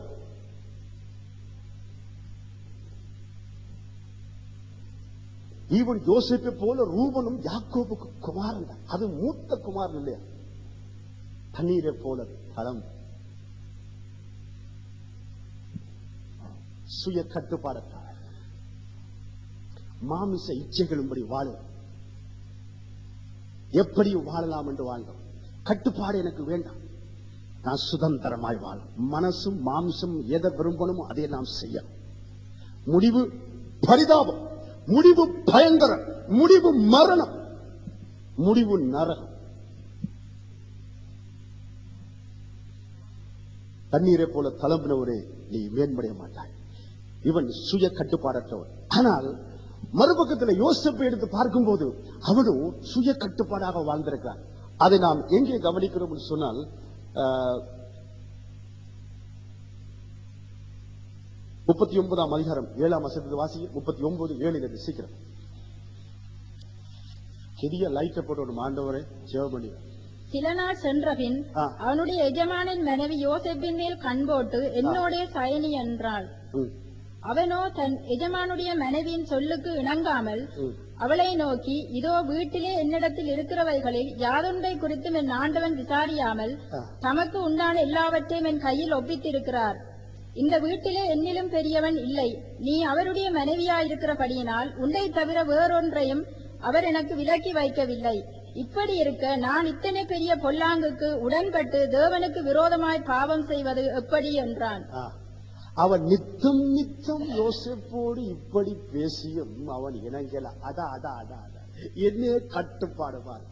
Speaker 1: ஈவன் யோசிப்பை போல ரூபனும் யாக்கோபுக்கு குமாரன் தான். அது மூத்த குமாரன் இல்லையா தண்ணீரை போல தளம் சுய கட்டுப்பாடத்தார் மாமிச இச்சைகளும்படி வாழும் எப்படி வாழலாம் என்று வாழ்ந்தோம் கட்டுப்பாடு எனக்கு வேண்டாம் நான் சுதந்திரமாய் வாழும் மனசும் மாம்சம் எதை விரும்பணுமோ அதை நாம் செய்ய முடிவு பரிதாபம் முடிவு பயங்கரம் முடிவு மரணம் முடிவு நரகம் தண்ணீரை போல தளம்பினவரே நீ மேம்படைய மாட்டாய் இவன் சுய கட்டுப்பாடற்றவன் ஆனால் மறுபக்கத்தில் யோசிப்பை எடுத்து பார்க்கும்போது அவனும் சுய கட்டுப்பாடாக வாழ்ந்திருக்கிறான் அதை நாம் எங்கே கவனிக்கிறோம் என்று சொன்னால் ஆஹ், முப்பத்தி ஒன்பதாம் அதிகாரம் ஏழாம் வசனத்தை வாசி முப்பத்தி ஒன்பது ஏழில் இருந்து சீக்கிரம் பெரிய லைட்டை போட்டு ஒரு ஆண்டவரே ஜெவமணி
Speaker 2: சில நாள் சென்றபின்
Speaker 1: ஆ.
Speaker 2: அவனுடைய எஜமானின் மனைவி யோசேப்பின் மேல் கண் போட்டு என்னோடே சயனி என்றாள் அவனோ தன் எஜமானுடைய மனைவியின் சொல்லுக்கு இணங்காமல் அவளை நோக்கி இதோ வீட்டிலே என்னிடத்தில் இருக்கிறவைகளில் யாதொன்றை குறித்தும் என் ஆண்டவன் விசாரியாமல்
Speaker 1: ஆ.
Speaker 2: தமக்கு உண்டான எல்லாவற்றையும் என் கையில் ஒப்பித்திருக்கிறார் இந்த வீட்டிலே என்னிலும் பெரியவன் இல்லை நீ அவருடைய மனைவியாயிருக்கிறபடியினால் உன்னை தவிர வேறொன்றையும் அவர் எனக்கு விலக்கி வைக்கவில்லை இப்படி இருக்க நான் இத்தனை பெரிய பொல்லாங்குக்கு உடன்பட்டு தேவனுக்கு விரோதமாய் பாவம் செய்வது எப்படி என்றான்
Speaker 1: ஆ. அவன் நித்தம் நித்தம் யோசிப்போடு இப்படி பேசியும் அவன் இணங்கல அடா அடா அடா அடா என்னே கட்டுப்பாடு பார்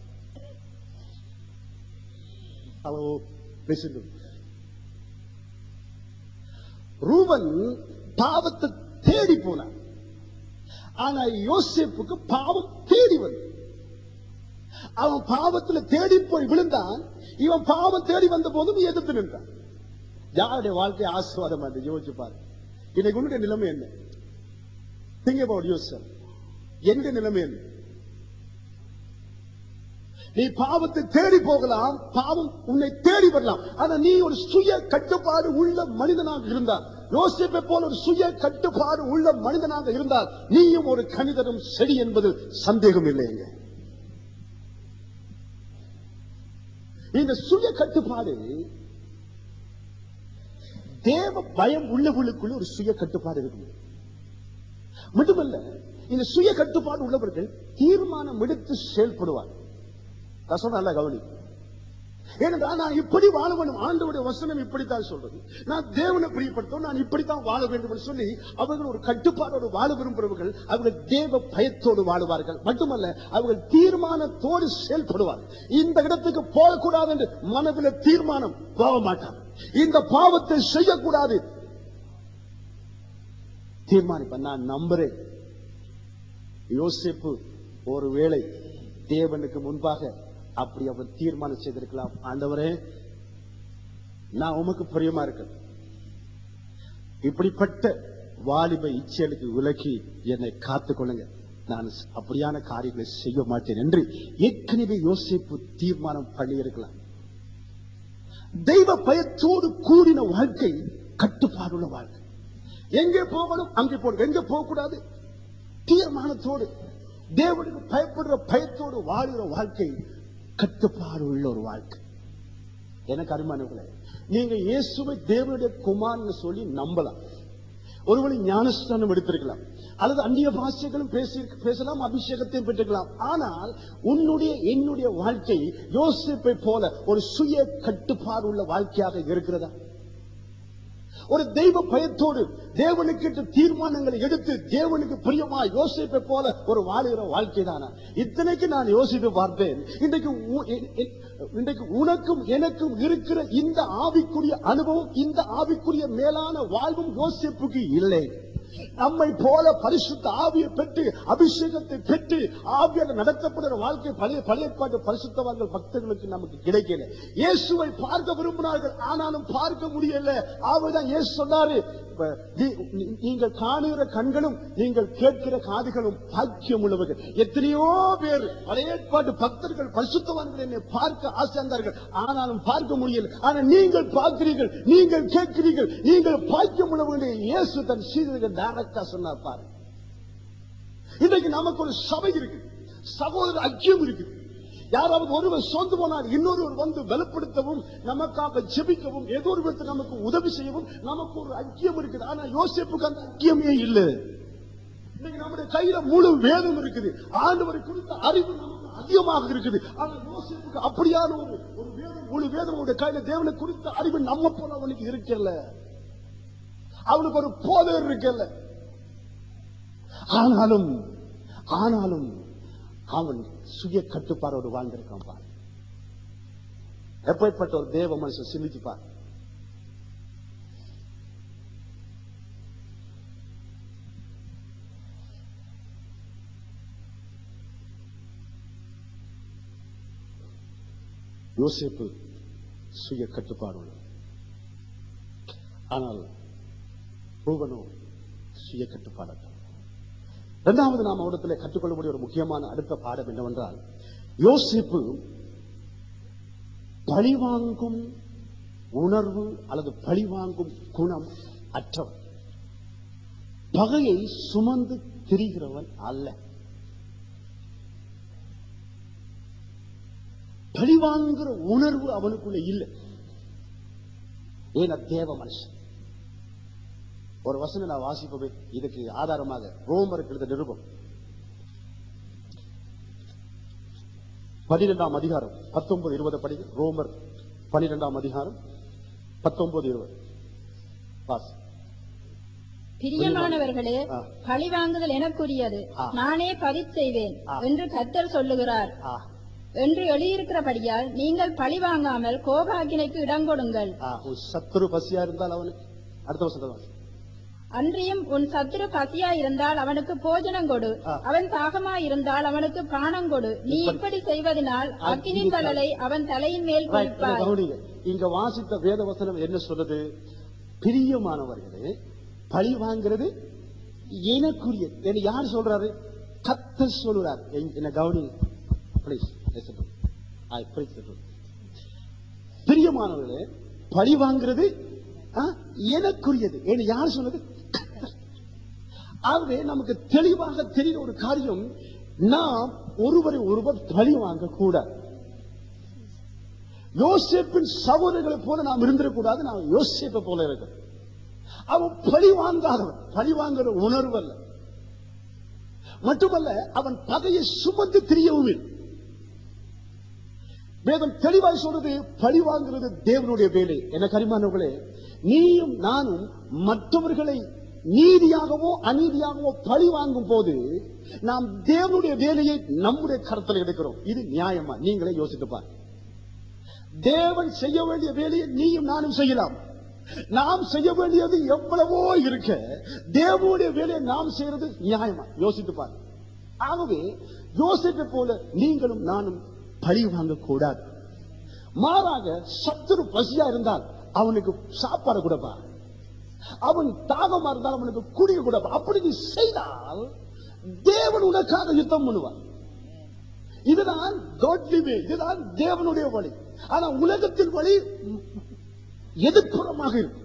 Speaker 1: அவன் பேசணும் ரூபன் பாவத்தை தேடி போனான் ஆனா யோசேப்புக்கு பாவம் தேடி வந்து அவன் பாவத்துல தேடி போய் விழுந்தான் இவன் பாவம் தேடி வந்த போதும் எதிர்த்து நின்றான் யாருடைய வாழ்க்கை ஆசீர்வாதம் என்று யோசிச்சு பாரு இன்னைக்கு உன்னுடைய நிலைமை என்ன திங்க அபவுட் யோசர் என்னுடைய நிலைமை என்ன நீ பாவத்தை தேடி போகலாம் பாவம் உன்னை தேடி வரலாம் ஆனா நீ ஒரு சுய கட்டுப்பாடு உள்ள மனிதனாக இருந்தால் யோசிப்பை போல ஒரு சுய கட்டுப்பாடு உள்ள மனிதனாக இருந்தால் நீயும் ஒரு கணிதரும் செடி என்பது சந்தேகம் இல்லைங்க இந்த சுய கட்டுப்பாடு தேவ பயம் உள்ளவர்களுக்குள்ள ஒரு சுய கட்டுப்பாடு இருக்கும் மட்டுமல்ல இந்த சுய கட்டுப்பாடு உள்ளவர்கள் தீர்மானம் எடுத்து செயல்படுவார் நான் சொன்ன நல்லா கவனி ஏனென்றால் நான் இப்படி வாழ வேண்டும் ஆண்டவருடைய வசனம் இப்படித்தான் சொல்றது நான் தேவனை பிரியப்படுத்தும் நான் இப்படித்தான் வாழ வேண்டும் என்று சொல்லி அவர்கள் ஒரு கட்டுப்பாடோடு வாழ விரும்புகிறவர்கள் அவர்கள் தேவ பயத்தோடு வாழுவார்கள் மட்டுமல்ல அவர்கள் தீர்மானத்தோடு செயல்படுவார்கள் இந்த இடத்துக்கு போகக்கூடாது என்று மனதில் தீர்மானம் போக மாட்டார் இந்த பாவத்தை செய்யக்கூடாது தீர்மானிப்ப நான் நம்புறேன் யோசிப்பு ஒருவேளை தேவனுக்கு முன்பாக அப்படி அவர் தீர்மானம் செய்திருக்கலாம் ஆண்டவரே நான் உமக்கு பிரியமா இருக்கேன் இப்படிப்பட்ட வாலிப இச்சலுக்கு விலக்கி என்னை காத்துக் கொள்ளுங்க நான் அப்படியான காரியங்களை செய்ய மாட்டேன் என்று ஏற்கனவே யோசிப்பு தீர்மானம் பண்ணியிருக்கலாம் தெய்வ பயத்தோடு கூடின வாழ்க்கை கட்டுப்பாடுள்ள வாழ்க்கை எங்கே போகணும் அங்கே போகணும் எங்க போகக்கூடாது தீர்மானத்தோடு தேவனுக்கு பயப்படுற பயத்தோடு வாழுகிற வாழ்க்கை கட்டுப்பாடு உள்ள ஒரு வாழ்க்கை எனக்கு அருமானவர்களே நீங்க இயேசுவை தேவனுடைய குமார்னு சொல்லி நம்பலாம் ஒருவனை ஞானஸ்தானம் எடுத்திருக்கலாம் அல்லது அந்நிய பாஷைகளும் பேசி பேசலாம் அபிஷேகத்தையும் பெற்றுக்கலாம் ஆனால் உன்னுடைய என்னுடைய வாழ்க்கை யோசிப்பை போல ஒரு சுய கட்டுப்பாடு உள்ள வாழ்க்கையாக இருக்கிறதா ஒரு தெய்வ பயத்தோடு தேவனுக்கு தீர்மானங்களை எடுத்து தேவனுக்கு பிரியமா யோசிப்பை போல ஒரு வாழுகிற வாழ்க்கை தானா இத்தனைக்கு நான் யோசித்து பார்த்தேன் இன்றைக்கு உ- எ- எ- இன்றைக்கு உனக்கும் எனக்கும் இருக்கிற இந்த ஆவிக்குரிய அனுபவம் இந்த ஆவிக்குரிய மேலான வாழ்வும் யோசிப்புக்கு இல்லை நம்மை போல பரிசுத்த ஆவியை பெற்று அபிஷேகத்தை பெற்று ஆவியால் நடத்தப்படுகிற வாழ்க்கை பழைய பழைய பாட்டு பரிசுத்தவான்கள் பக்தர்களுக்கு நமக்கு கிடைக்கல இயேசுவை பார்க்க விரும்பினார்கள் ஆனாலும் பார்க்க முடியல ஆவதான் இயேசு சொன்னாரு இப்ப நீ- நீ- நீங்கள் காணுகிற கண்களும் நீங்கள் கேட்கிற காதுகளும் பாக்கியம் உள்ளவர்கள் எத்தனையோ பேர் பழைய ஏற்பாட்டு பக்தர்கள் பரிசுத்தவான்கள் என்னை பார்க்க ஆசைந்தார்கள் ஆனாலும் பார்க்க முடியல ஆனா நீங்கள் பார்க்கிறீர்கள் நீங்கள் கேட்கிறீர்கள் நீங்கள் பாக்கியம் உள்ளவர்கள் இயேசு தன் சீடர்கள் டைரக்டா சொன்னார் பாரு இன்றைக்கு நமக்கு ஒரு சபை இருக்கு சகோதர ஐக்கியம் இருக்குது யாராவது ஒருவர் சோர்ந்து போனால் இன்னொருவர் வந்து பலப்படுத்தவும் நமக்காக ஜெபிக்கவும் ஏதோ ஒரு விதத்தில் நமக்கு உதவி செய்யவும் நமக்கு ஒரு ஐக்கியம் இருக்குது ஆனா யோசிப்புக்கு அந்த ஐக்கியமே இல்லை இன்னைக்கு நம்முடைய கையில முழு வேதம் இருக்குது ஆண்டவரை குறித்த அறிவு நமக்கு அதிகமாக இருக்குது ஆனா யோசிப்புக்கு அப்படியான ஒரு ஒரு வேதம் முழு வேதம் அவனுடைய கையில தேவனை குறித்த அறிவு நம்ம போல அவனுக்கு இருக்கல அவனுக்கு ஒரு போதர் இருக்கல ஆனாலும் ஆனாலும் அவன் சுய கட்டுப்பாடோடு வாழ்ந்திருக்கான் பார் எப்படிப்பட்ட ஒரு தேவ மனுஷன் சிந்திச்சு பார் யோசேப்பு சுய கட்டுப்பாடு உள்ளவர். ஆனால் ரூபனோ சுய கட்டுப்பாடற்ற இரண்டாவது நாம் அவரிடத்தில் கற்றுக்கொள்ளக்கூடிய ஒரு முக்கியமான அடுத்த பாடம் என்னவென்றால் யோசிப்பு பழிவாங்கும் உணர்வு அல்லது பழிவாங்கும் குணம் அற்றவன் பகையை சுமந்து திரிகிறவன் அல்ல பழிவாங்குற உணர்வு அவனுக்குள்ள இல்லை ஏன தேவ மனுஷன் ஒரு வசனம் நான் வாசிப்பவை இதுக்கு ஆதாரமாக ரோமருக்கு எழுத நிருபம் பனிரெண்டாம் அதிகாரம் பத்தொன்பது இருபது படி ரோமர் பனிரெண்டாம் அதிகாரம் பத்தொன்பது இருபது வாசி
Speaker 2: பிரியமானவர்களே
Speaker 1: ஆ.
Speaker 2: பழிவாங்குதல் எனக்குரியது
Speaker 1: ஆ.
Speaker 2: நானே பதித் செய்வேன்
Speaker 1: ஆ.
Speaker 2: என்று கர்த்தர் சொல்லுகிறார்
Speaker 1: ஆ,
Speaker 2: என்று எழுதியிருக்கிறபடியால் நீங்கள் பழிவாங்காமல் கோபாக்கினைக்கு இடம் கொடுங்கள்
Speaker 1: ஆ, உன் சத்துரு பசியா இருந்தால் அவனுக்கு அடுத்த வருஷம் வாசி
Speaker 2: அன்றியும் உன் சத்துரு பசியா இருந்தால் அவனுக்கு போஜனம் கொடு
Speaker 1: ஆ.
Speaker 2: அவன் தாகமா இருந்தால் அவனுக்கு பானம் கொடு நீ இப்படி செய்வதனால் அக்கினி தழலை அவன் தலையின் மேல்
Speaker 1: Right, இதை
Speaker 2: குளிப்பாய்
Speaker 1: கவனிங்க. இங்க வாசித்த வேத வசனம் என்ன சொல்றது பிரியமானவர்களே பழி வாங்குறது எனக்குரிய என்ன யார் சொல்றாரு கத்த சொல்றாரு எங்க- என்ன கவனி ப்ளீஸ் பிரியமானவர்களே பழி வாங்குறது ஆ, எனக்குரியது என்று யார் சொன்னது ஆகவே நமக்கு தெளிவாக தெரிகிற ஒரு காரியம் நாம் ஒருவரை ஒருவர் பழி வாங்க கூடாது யோசேப்பின் சகோதரர்களை போல நாம் இருந்திடக்கூடாது நாம் யோசேப்பை போல இருக்கிறோம் அவன் பழி வாங்காதவன் பழி வாங்குற உணர்வு அல்ல மட்டுமல்ல அவன் பகையை சுமந்து திரியவும் இல்லை வேதம் தெளிவாய் சொல்றது பழி வாங்குறது தேவனுடைய வேலை என கரிமானவர்களே நீயும் நானும் மற்றவர்களை நீதியாகவோ அநீதியாகவோ பழி வாங்கும் போது நாம் தேவனுடைய வேலையை நம்முடைய கருத்தில் எடுக்கிறோம் இது நியாயமா நீங்களே யோசித்து பாருங்க தேவன் செய்ய வேண்டிய வேலையை நீயும் நானும் செய்யலாம் நாம் செய்ய வேண்டியது எவ்வளவோ இருக்க தேவனுடைய வேலையை நாம் செய்யறது நியாயமா யோசித்து பாருங்க ஆகவே யோசிப்பை போல நீங்களும் நானும் பழி வாங்க கூடாது மாறாக சத்துரு பசியா இருந்தால் அவனுக்கு சாப்பாடு கொடுப்பா அவன் தாகமா இருந்தால் அவனுக்கு குடிய கொடுப்பா அப்படி நீ செய்தால் தேவன் உனக்காக யுத்தம் பண்ணுவான் இதுதான் godly way. இதுதான் தேவனுடைய வழி ஆனா உலகத்தின் வழி எதிர்ப்புறமாக இருக்கும்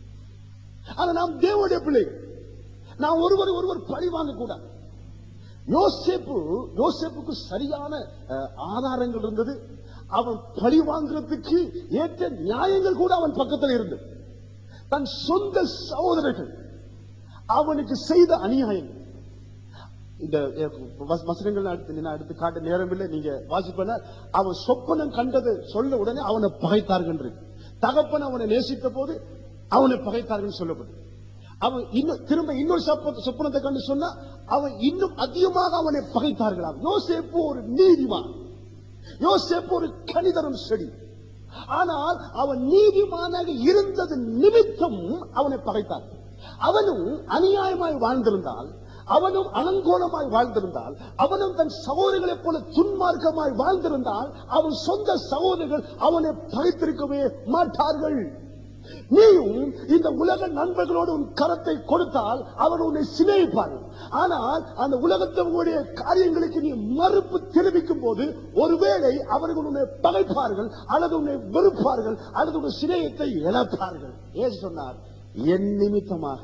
Speaker 1: ஆனா நாம் தேவனுடைய பிள்ளைகள் நாம் ஒருவர் ஒருவர் பழி வாங்க கூடாது யோசேப்பு யோசேப்புக்கு சரியான அஹ், ஆதாரங்கள் இருந்தது அவன் பழி வாங்குறதுக்கு ஏற்ற நியாயங்கள் கூட அவன் பக்கத்தில் இருந்தது தன் சொந்த சகோதரர்கள் அவனுக்கு செய்த அநியாயங்கள் இந்த அஹ், வச- வசனங்கள் அடுத்து நான் எடுத்து காட்ட நேரம் இல்லை நீங்க வாசிப்பன அவன் சொப்பனம் கண்டது சொல்ல உடனே அவனை பகைத்தார்கள் இருக்கு. தகப்பன் அவனை நேசித்த போது அவனை பகைத்தார்கள் சொல்லப்படும் அவன் இன்னும் திரும்ப இன்னொரு சொப்ப- சொப்பனத்தை கண்டு சொன்னா அவன் இன்னும் அதிகமாக அவனை பகைத்தார்களாம் யோசேப்பு ஒரு நீதிமான் யோசேப்பு ஒரு கணிதரும் செடி ஆனால் அவன் நீதிமானாக இருந்தது நிமித்தம் அவனை பகைத்தார் அவனும் அநியாயமாய் வாழ்ந்திருந்தால் அவனும் அலங்கோலமாய் வாழ்ந்திருந்தால் அவனும் தன் சகோதரர்களைப் போல துன்மார்க்கமாய் வாழ்ந்திருந்தால் அவன் சொந்த சகோதரர்கள் அவனை பகைத்திருக்கவே மாட்டார்கள் நீயும் இந்த உலக நண்பர்களோடு உன் கரத்தை கொடுத்தால் அவர் உன்னை சிநேகிப்பார்கள் ஆனால் அந்த உலகத்தினுடைய காரியங்களுக்கு நீ மறுப்பு தெரிவிக்கும் போது ஒருவேளை அவர்கள் உன்னை பகைப்பார்கள் அல்லது உன்னை வெறுப்பார்கள் அல்லது உன் சிநேகத்தை இழப்பார்கள் ஏன் சொன்னார் என் நிமித்தமாக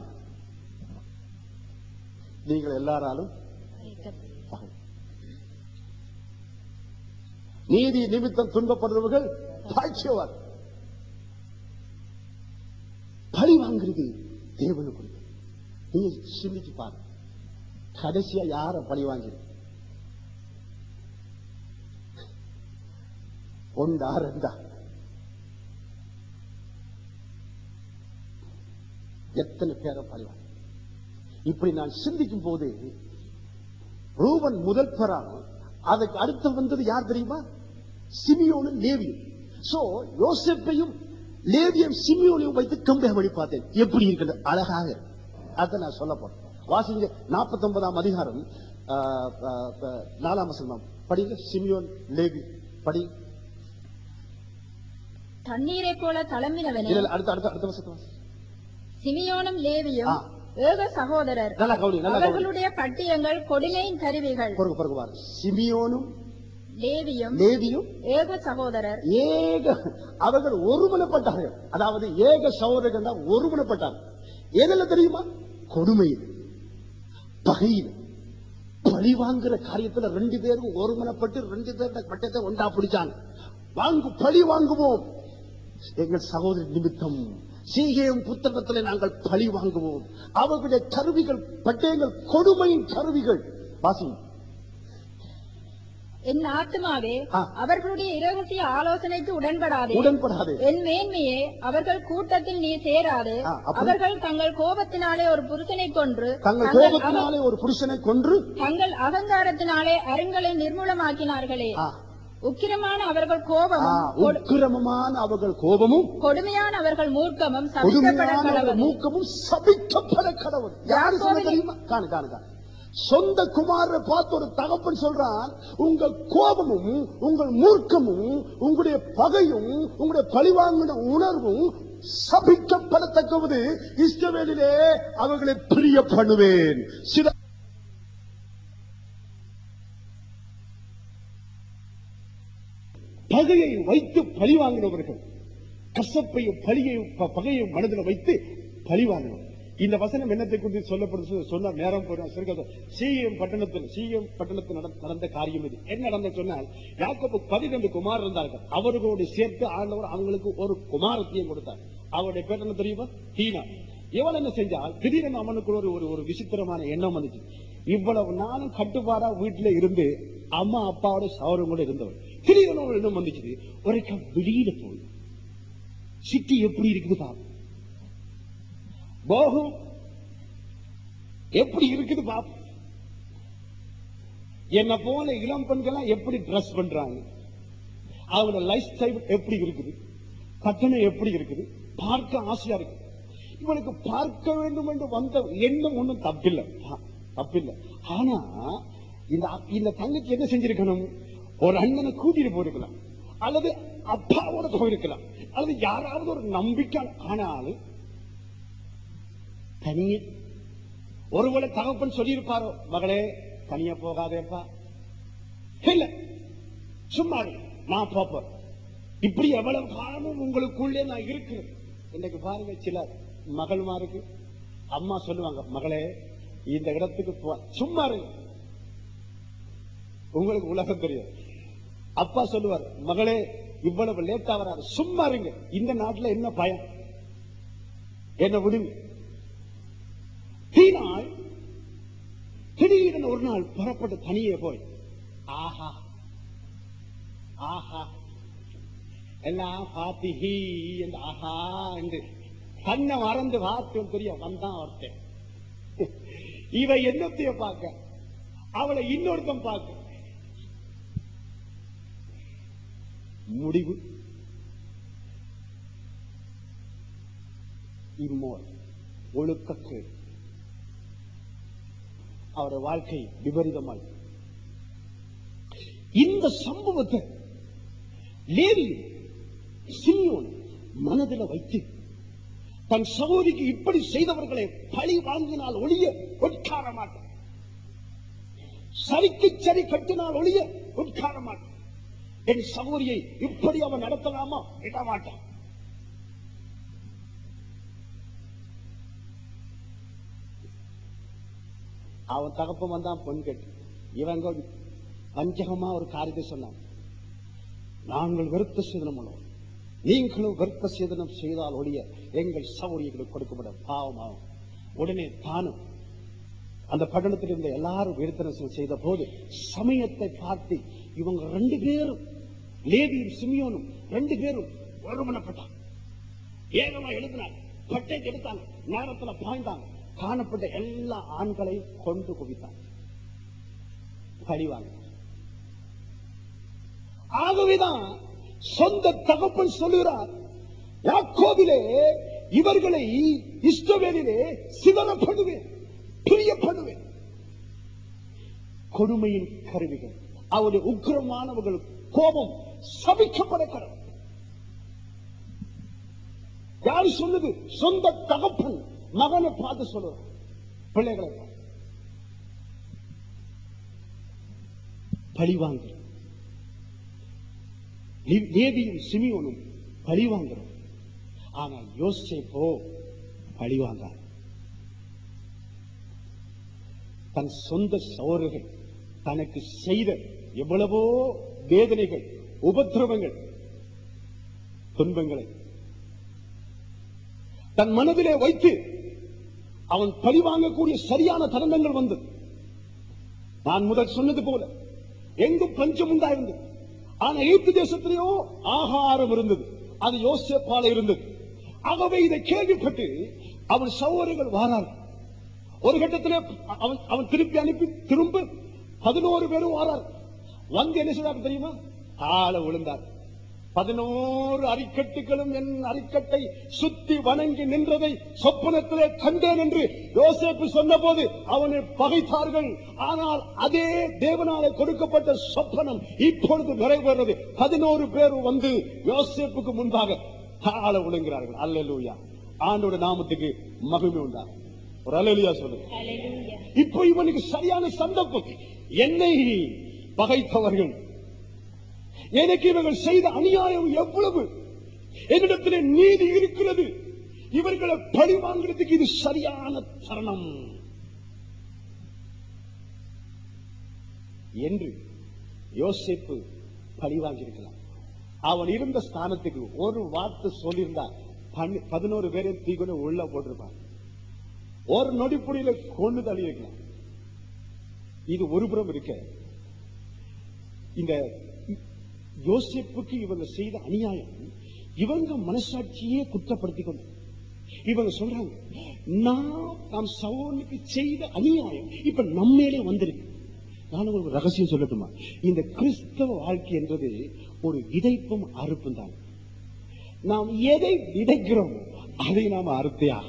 Speaker 1: நீங்கள் எல்லாராலும் பகை. நீதி நிமித்தம் துன்பப்படுறவர்கள் பாய்ச்சியவர் பழி வாங்குறது தேவனுக்கு நீங்க சிந்திச்சு பாருங்க கடைசியா யார பழி வாங்கிரு ஒன்றா ரெண்டா எத்தனை பேரை பழி வாங்கி இப்படி நான் சிந்திக்கும் போது ரூபன் முதல் பெறான் அதுக்கு அடுத்து வந்தது யார் தெரியுமா சிமியோனும் லேவியும் சோ யோசேப்பையும் லேவியம் சிமியோனையும் வைத்து கம்பேர் பண்ணி பார்த்தேன் எப்படி இருக்குது அழகாக அதை நான் சொல்ல போறேன் வாசிங்க நாற்பத்தி ஒன்பதாம் அதிகாரம் ஆ, ஆ, ஆ, நாலாம் வசனம் படிங்க சிமியோன் லேவி படி
Speaker 2: தண்ணீரை போல தளம்பினவனே
Speaker 1: இல்ல இல்ல, அடுத்த அடுத்த அடுத்த வசனத்தை வாசி.
Speaker 2: சிமியோனும் லேவியும்
Speaker 1: ஆ.
Speaker 2: ஏக சகோதரர்
Speaker 1: நல்லா கவனி நல்லா கவனி
Speaker 2: அவர்களுடைய பட்டியங்கள் கொடுமையின் கருவிகள்
Speaker 1: பொறுக்கு பொறுக்கு பாரு சிமியோனும்
Speaker 2: லேவியும்
Speaker 1: லேவியும்
Speaker 2: ஏக சகோதரர்
Speaker 1: ஏக அவர்கள் ஒருமனப்பட்டார்கள் அதாவது ஏக சகோதரர்கள் தான் ஒருமனப்பட்டார்கள் எதில் தெரியுமா கொடுமையில் பகையில் பழி வாங்குற காரியத்துல ரெண்டு பேரும் ஒருமனப்பட்டு ரெண்டு பேருடைய பட்டத்தை ஒன்றா பிடிச்சாங்க வாங்கு பழி வாங்குவோம் எங்கள் சகோதரி நிமித்தம் சீகேயம் புத்தகத்திலே நாங்கள் பழி வாங்குவோம் அவர்களுடைய கருவிகள் பட்டயங்கள் கொடுமையின் கருவிகள் வாசி
Speaker 2: என் ஆத்துமாவே
Speaker 1: ஆ.
Speaker 2: அவர்களுடைய இரகசிய ஆலோசனைக்கு உடன்படாதே
Speaker 1: உடன்படாது
Speaker 2: என் மேன்மையே அவர்கள் கூட்டத்தில் நீ சேராதே
Speaker 1: ஆ, அப்படி-
Speaker 2: அவர்கள் தங்கள் கோபத்தினாலே ஒரு புருஷனை கொன்று
Speaker 1: தங்கள்
Speaker 2: தங்கள் அக-
Speaker 1: கோபத்தினாலே ஒரு புருஷனை கொன்று
Speaker 2: தங்கள் அகங்காரத்தினாலே அருங்களை நிர்மூலமாக்கினார்களே
Speaker 1: ஆ,
Speaker 2: உக்கிரமான அவர்கள்
Speaker 1: ஆ,
Speaker 2: கோபமும் கொடு-
Speaker 1: உக்கிரமமான அவர்கள் கோபமும்
Speaker 2: கொடுமையான அவர்கள் மூர்க்கமும் சபிக்கப்பட
Speaker 1: கொடுமையான அவர்கள்
Speaker 2: கடவது
Speaker 1: மூக்கமும் சபிக்கப்பட கடவுள் யாரு சொன்ன
Speaker 2: யாக்கோபின்
Speaker 1: தெரியுமா காணு காணு காணு சொந்த குமாரரை பார்த்து ஒரு தகப்பன் சொல்றான் உங்கள் கோபமும் உங்கள் மூர்க்கமும் உங்களுடைய பகையும் உங்களுடைய பழிவாங்கின உணர்வும் சபிக்கப்படத்தக்கவது இஸ்ரவேலிலே அவர்களை பிரிய பண்ணுவேன் சில பகையை வைத்து பழிவாங்கினவர்கள்
Speaker 4: கசப்பையும் பழியையும் ப- பகையையும் மனதில் வைத்து பழி வாங்கணும் இந்த வசனம் என்னத்தை குறித்து சொல்லப்படுது சொன்ன நேரம் போறோம் சீயம் பட்டணத்தில் சீயம் பட்டணத்தில் நடந்த- நடந்த காரியம் இது என்ன நடந்த சொன்னால் யாக்கோபு பதினெண்டு குமார் இருந்தார்கள் அவர்களோடு சேர்த்து ஆண்டவர் அவங்களுக்கு ஒரு குமாரத்தையும் கொடுத்தார் அவருடைய பேர் என்ன தெரியுமா தீனா இவன் என்ன செஞ்சால் திடீரென அவனுக்கு ஒரு ஒரு ஒரு விசித்திரமான எண்ணம் வந்துச்சு இவ்வளவு நாளும் கட்டுப்பாடா வீட்டுல இருந்து அம்மா அப்பாவோட சௌரம் கூட இருந்தவன் திடீரென ஒரு எண்ணம் வந்துச்சு ஒரு வெளியில போய் சிட்டி எப்படி இருக்குது பாப்போம் போகும் எப்படி இருக்குது பாப்போம் என்ன போல இளம் பெண்கள் எப்படி ட்ரெஸ் பண்றாங்க அவங்களோட லைஃப் ஸ்டைல் எப்படி இருக்குது கட்டணம் எப்படி இருக்குது பார்க்க ஆசையா இருக்கு இவனுக்கு பார்க்க வேண்டும் என்று வந்த எண்ணம் ஒண்ணும் தப்பில்லை ஆ, தப்பில்லை ஆனா இந்த இந்த தங்கச்சி என்ன செஞ்சிருக்கணும் ஒரு அண்ணனை கூட்டிட்டு போயிருக்கலாம் அல்லது அப்பாவோட போயிருக்கலாம் அல்லது யாராவது ஒரு நம்பிக்கை ஆனால் தனியே ஒருவேளை தகப்பன் சொல்லியிருப்பாரோ மகளே தனியா போகாதேப்பா இல்ல சும்மா இரு, நான் போப்பேன் இப்படி எவ்வளவு காலமும் உங்களுக்குள்ளே நான் இருக்கிறேன் இன்னைக்கு பாருங்க சில மகள்மாருக்கு அம்மா சொல்லுவாங்க மகளே இந்த இடத்துக்கு போ சும்மா இருங்க உங்களுக்கு உலகம் தெரியும் அப்பா சொல்லுவார் மகளே இவ்வளவு லேட்டா வராது சும்மா இருங்க இந்த நாட்டுல என்ன பயம் என்ன விடுங்க தீனாள் திடீரென ஒரு நாள் புறப்பட்டு தனியே போய் ஆஹா ஆஹா எல்லாம் பார்த்து ஹீ என்று ஆஹா என்று தன்னை மறந்து பார்த்து தெரிய வந்தான் ஒருத்தன் இவ என்னத்தைய பார்க்க அவளை இன்னொருத்தன் பார்க்க முடிவு இம்மோர் ஒழுக்கக்கேடு அவருடைய வாழ்க்கை விபரீதமாய் இந்த சம்பவத்தை லேவி சிமியோன் மனதில் வைத்து தன் சகோதரிக்கு இப்படி செய்தவர்களை பழி வாங்கினால் ஒழிய உட்கார மாட்டான் சரிக்கு சரி கட்டினால் ஒழிய உட்கார மாட்டான் என் சகோதரியை இப்படி அவன் நடத்தலாமா விட மாட்டான் அவன் தகப்பன் வந்தான் பொன் கட்டி இவங்க வஞ்சகமா ஒரு காரியத்தை சொன்னான் நாங்கள் வெறுத்த சேதனம் உள்ளோம் நீங்களும் வெறுத்த சேதனம் செய்தால் ஒழிய எங்கள் சௌரியங்களுக்கு கொடுக்கப்பட பாவமாகும் உடனே தானும் அந்த பட்டணத்தில் இருந்த எல்லாரும் விருத்தரசம் செய்த போது சமயத்தை பார்த்து இவங்க ரெண்டு பேரும் லேவியும் சிமியோனும் ரெண்டு பேரும் ஒருமனப்பட்டாங்க ஏகமா எழுதினாங்க பட்டை எடுத்தாங்க நேரத்துல பாய்ந்தாங்க காணப்பட்ட எல்லா ஆண்களையும் கொண்டு குவித்தாங்க பழிவாங்க ஆகவேதான் சொந்த தகப்பன் சொல்லுகிறார் யாக்கோபிலே இவர்களை இஷ்டவேலிலே சிதறப்படுவேன் பிரியப்படுவேன் கொடுமையின் கருவிகள் அவருடைய உக்கிரமானவர்கள் கோபம் சபிக்கப்பட கடவுள் யாரு சொல்லுது சொந்த தகப்பன் மகனை பார்த்து சொல்லுறான் பிள்ளைகளை பார்த்து. பழிவாங்கல் லே- லேவியும் சிமியோனும் பழிவாங்கிறோம் ஆனால் யோசிப்போ பழிவாங்கார் தன் சொந்த சோறுகள் தனக்கு செய்த எவ்வளவோ வேதனைகள் உபத்திரவங்கள் துன்பங்களை தன் மனதிலே வைத்து அவன் பழி வாங்கக்கூடிய சரியான தருணங்கள் வந்தது நான் முதல் சொன்னது போல எங்கும் பஞ்சம் உண்டாயிருந்தது ஆனா ஈர்ப்பு தேசத்திலேயோ ஆகாரம் இருந்தது அது யோசேப்பால இருந்தது ஆகவே இதை கேள்விப்பட்டு அவன் சகோதரர்கள் வாரார்கள் ஒரு கட்டத்திலே அவன் அவன் திருப்பி அனுப்பி திரும்ப பதினோரு பேரும் வாரார் வந்து என்ன செய்தார் தெரியுமா ஆள விழுந்தார் பதினோரு அரிக்கட்டுகளும் என் அரிக்கட்டை சுத்தி வணங்கி நின்றதை சொப்பனத்திலே கண்டேன் என்று யோசேப்பு சொன்னபோது அவனை பகைத்தார்கள் ஆனால் அதே தேவனாலே கொடுக்கப்பட்ட சொப்பனம் இப்பொழுது நிறைவேறது பதினோரு பேர் வந்து யோசேப்புக்கு முன்பாக தாழ விழுங்கிறார்கள் அல்லேலூயா ஆண்டோட நாமத்துக்கு மகிமை உண்டாகும் ஒரு அல்லேலூயா சொல்லுங்க இப்போ இவனுக்கு சரியான சந்தர்ப்பம் என்னை பகைத்தவர்கள் எனக்கு இவர்கள் செய்த அநியாயம் எவ்வளவு என்னிடத்திலே நீதி இருக்கிறது இவர்களை பழி வாங்குறதுக்கு இது சரியான தருணம் என்று யோசிப்பு பழி வாங்கியிருக்கலாம் அவன் இருந்த ஸ்தானத்துக்கு ஒரு வார்த்தை சொல்லியிருந்தா பன்னி- பதினோரு பேரை தீக்குள்ள உள்ள போட்டிருப்பான் ஒரு நொடிப்புடியில கொண்டு தள்ளி இருக்கலாம் இது ஒரு புறம் இருக்க இந்த யோசிப்புக்கு இவங்க செய்த அநியாயம் இவங்க மனசாட்சியே குற்றப்படுத்திக் கொண்டு இவங்க சொல்றாங்க நாம் நாம் சகோதரனுக்கு செய்த அநியாயம் இப்ப நம்மேலே வந்திருக்கு நான் உங்களுக்கு ஒரு ரகசியம் சொல்லட்டுமா இந்த கிறிஸ்தவ வாழ்க்கை என்றது ஒரு விதைப்பும் அறுப்பும் தான் நாம் எதை விதைக்கிறோமோ அதை நாம் அறுத்தே ஆகணும்.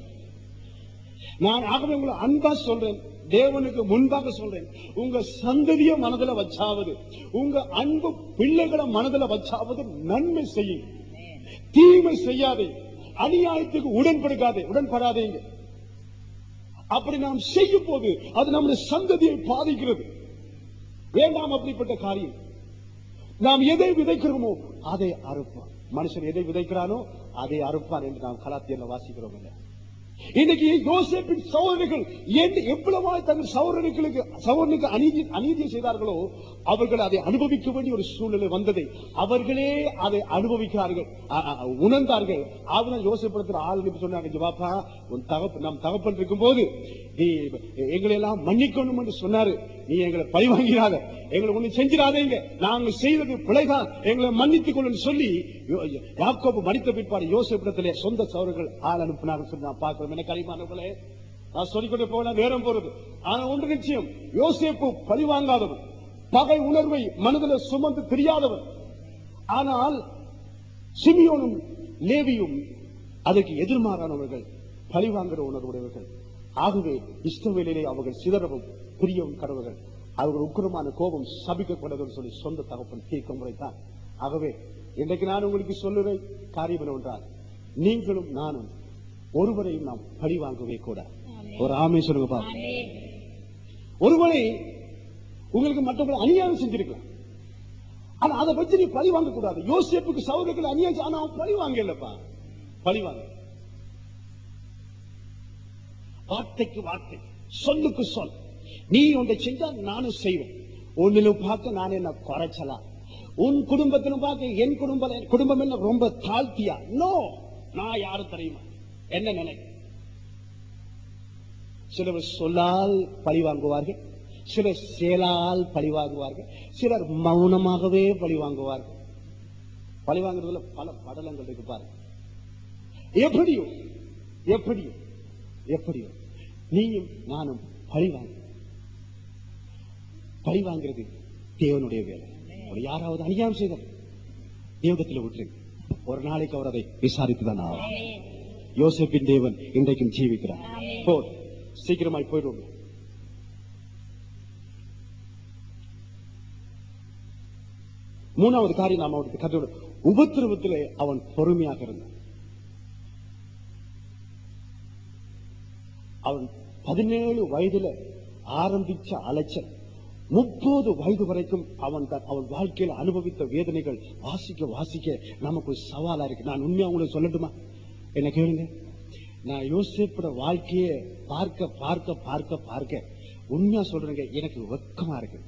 Speaker 4: நான் ஆகவே உங்களை அன்பா சொல்றேன் தேவனுக்கு முன்பாக சொல்றேன் உங்க சந்ததிய மனதுல வச்சாவது உங்க அன்பு பிள்ளைகளை மனதுல வச்சாவது நன்மை செய்யுங்க தீமை செய்யாதே அநியாயத்துக்கு உடன்படுக்காதே உடன்படாதீங்க அப்படி நாம் செய்யும் போது அது நம்முடைய சந்ததியை பாதிக்கிறது வேண்டாம் அப்படிப்பட்ட காரியம் நாம் எதை விதைக்கிறோமோ அதை அறுப்பான் மனுஷன் எதை விதைக்கிறானோ அதை அறுப்பான் என்று நாம் கலாத்தியர்ல வாசிக்கிறோம் இல்லை இன்னைக்கு யோசேப்பின் சகோதரர்கள் என்ன எவ்வளவாய் தங்கள் சகோதரர்களுக்கு சகோதரனுக்கு அநீதி அநீதியை செய்தார்களோ அவர்கள் அதை அனுபவிக்க வேண்டிய ஒரு சூழ்நிலை வந்ததை அவர்களே அதை அனுபவிக்கிறார்கள் அ- அ- உணர்ந்தார்கள் அவனால் யோசிப்படுத்துற ஆள் அனுப்பி சொன்னாங்க "இங்க வாப்பா உன் தகப்பு நம் தகப்பன் இருக்கும்போது நீ எங்களை எல்லாம் மன்னிக்கணும் என்று சொன்னாரு நீ எங்களை பழி வாங்கிறாத எங்களை ஒண்ணு செஞ்சிடாதீங்க நாங்க செய்தது பிழைதான் எங்களை மன்னித்துக் கொள்ளுன்னு சொல்லி யோ- யாக்கோபு மடித்த பிற்பாடு யோசிப்பிடத்திலே சொந்த சவர்கள் ஆள் அனுப்பினார்கள் சொல்லி நான் பார்க்கிறோம் என்ன கரிமானவர்களே நான் சொல்லிக்கொண்டே போகல நேரம் போறது ஆனா ஒன்று நிச்சயம் யோசேப்பு பழி வாங்காதவன் பகை உணர்வை மனதில் சுமந்து தெரியாதவன் ஆனால் சிமியோனும் லேவியும் அதற்கு எதிர்மாறானவர்கள் பழி வாங்குற உணர்வுடையவர்கள் ஆகவே இஷ்டவேலையிலே அவர்கள் சிதறவும் பிரியவும் கடவுகள் அவர்கள் உக்கிரமான கோபம் சபிக்கப்பட்டதுன்னு சொல்லி சொந்த தகப்பன் தீர்க்க முறைத்தான் ஆகவே இன்றைக்கு நான் உங்களுக்கு சொல்லுறேன் காரியம் என்னவென்றால் நீங்களும் நானும் ஒருவரையும் நாம் பழி வாங்கவே கூட ஒரு ஆமை சொல்லுங்க பாப்போம் ஒருவரை உங்களுக்கு மற்றவங்களை அநியாயம் செஞ்சிருக்கலாம் ஆனா அதை வச்சு நீ பழி வாங்க கூடாது யோசிப்புக்கு சௌகரியத்தில் அநியாயம் செய்- ஆனா அவன் பழி வாங்கலப்பா பழி வாங்க வார்த்தைக்கு வார்த்தை சொல்லுக்கு சொல் நீ ஒன்றை செஞ்சா நானும் செய்வேன் ஒன்னிலும் பார்க்க நான் என்ன குறைச்சலாம் உன் குடும்பத்திலும் பார்க்க என் குடும்பம் குடும்பம் என்ன ரொம்ப தாழ்த்தியா நோ நான் யாரு தெரியுமா என்ன நினை சிலர் சொல்லால் பழி வாங்குவார்கள் சிலர் செயலால் பழி வாங்குவார்கள் சிலர் மௌனமாகவே பழி வாங்குவார்கள் பழி வாங்குறதுல பல படலங்கள் இருக்கு பாருங்க எப்படியோ எப்படியோ எப்படியோ நீயும் நானும் பழி வாங்க பழி வாங்குறது தேவனுடைய வேலை உங்களை யாராவது அநியாயம் செய்தார் தேவதத்தில் விட்டுருங்க ஒரு நாளைக்கு அவர் அதை விசாரித்துதான் ஆகும் யோசேப்பின் தேவன் இன்றைக்கும் ஜீவிக்கிறார் போ சீக்கிரமாய் போயிடுவோம் மூணாவது காரியம் நாம் அவனுக்கு கற்று உபத்திரவத்திலே அவன் பொறுமையாக இருந்தான் அவன் பதினேழு வயதுல ஆரம்பிச்ச அலைச்சல் முப்பது வயது வரைக்கும் அவன் தன் அவன் வாழ்க்கையில அனுபவித்த வேதனைகள் வாசிக்க வாசிக்க நமக்கு ஒரு சவாலா இருக்கு நான் உண்மையா உங்களுக்கு சொல்லட்டுமா என்ன கேளுங்க நான் யோசிப்பட வாழ்க்கையை பார்க்க பார்க்க பார்க்க பார்க்க உண்மையா சொல்றேங்க எனக்கு வெக்கமா இருக்கு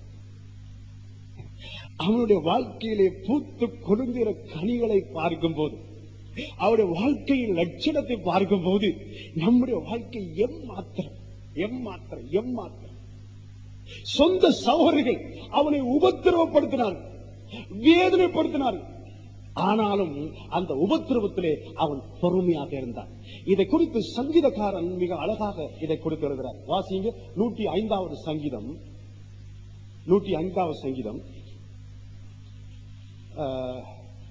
Speaker 4: அவனுடைய வாழ்க்கையிலே பூத்து கொடுங்கிற கனிகளை பார்க்கும் போது அவருடைய வாழ்க்கையின் லட்சணத்தை பார்க்கும் போது நம்முடைய வாழ்க்கை எம்மாத்திரம் எம்மாத்திரம் எம்மாத்திரம் சொந்த சகோதரிகள் அவனை உபத்திரவப்படுத்தினார்கள் வேதனைப்படுத்தினார்கள் ஆனாலும் அந்த உபத்திரவத்திலே அவன் பொறுமையாக இருந்தான் இதை குறித்து சங்கீதக்காரன் மிக அழகாக இதை கொடுத்து எழுதுகிறார் வாசிங்க நூற்றி ஐந்தாவது சங்கீதம் நூற்றி ஐந்தாவது சங்கீதம் ஆஹ்,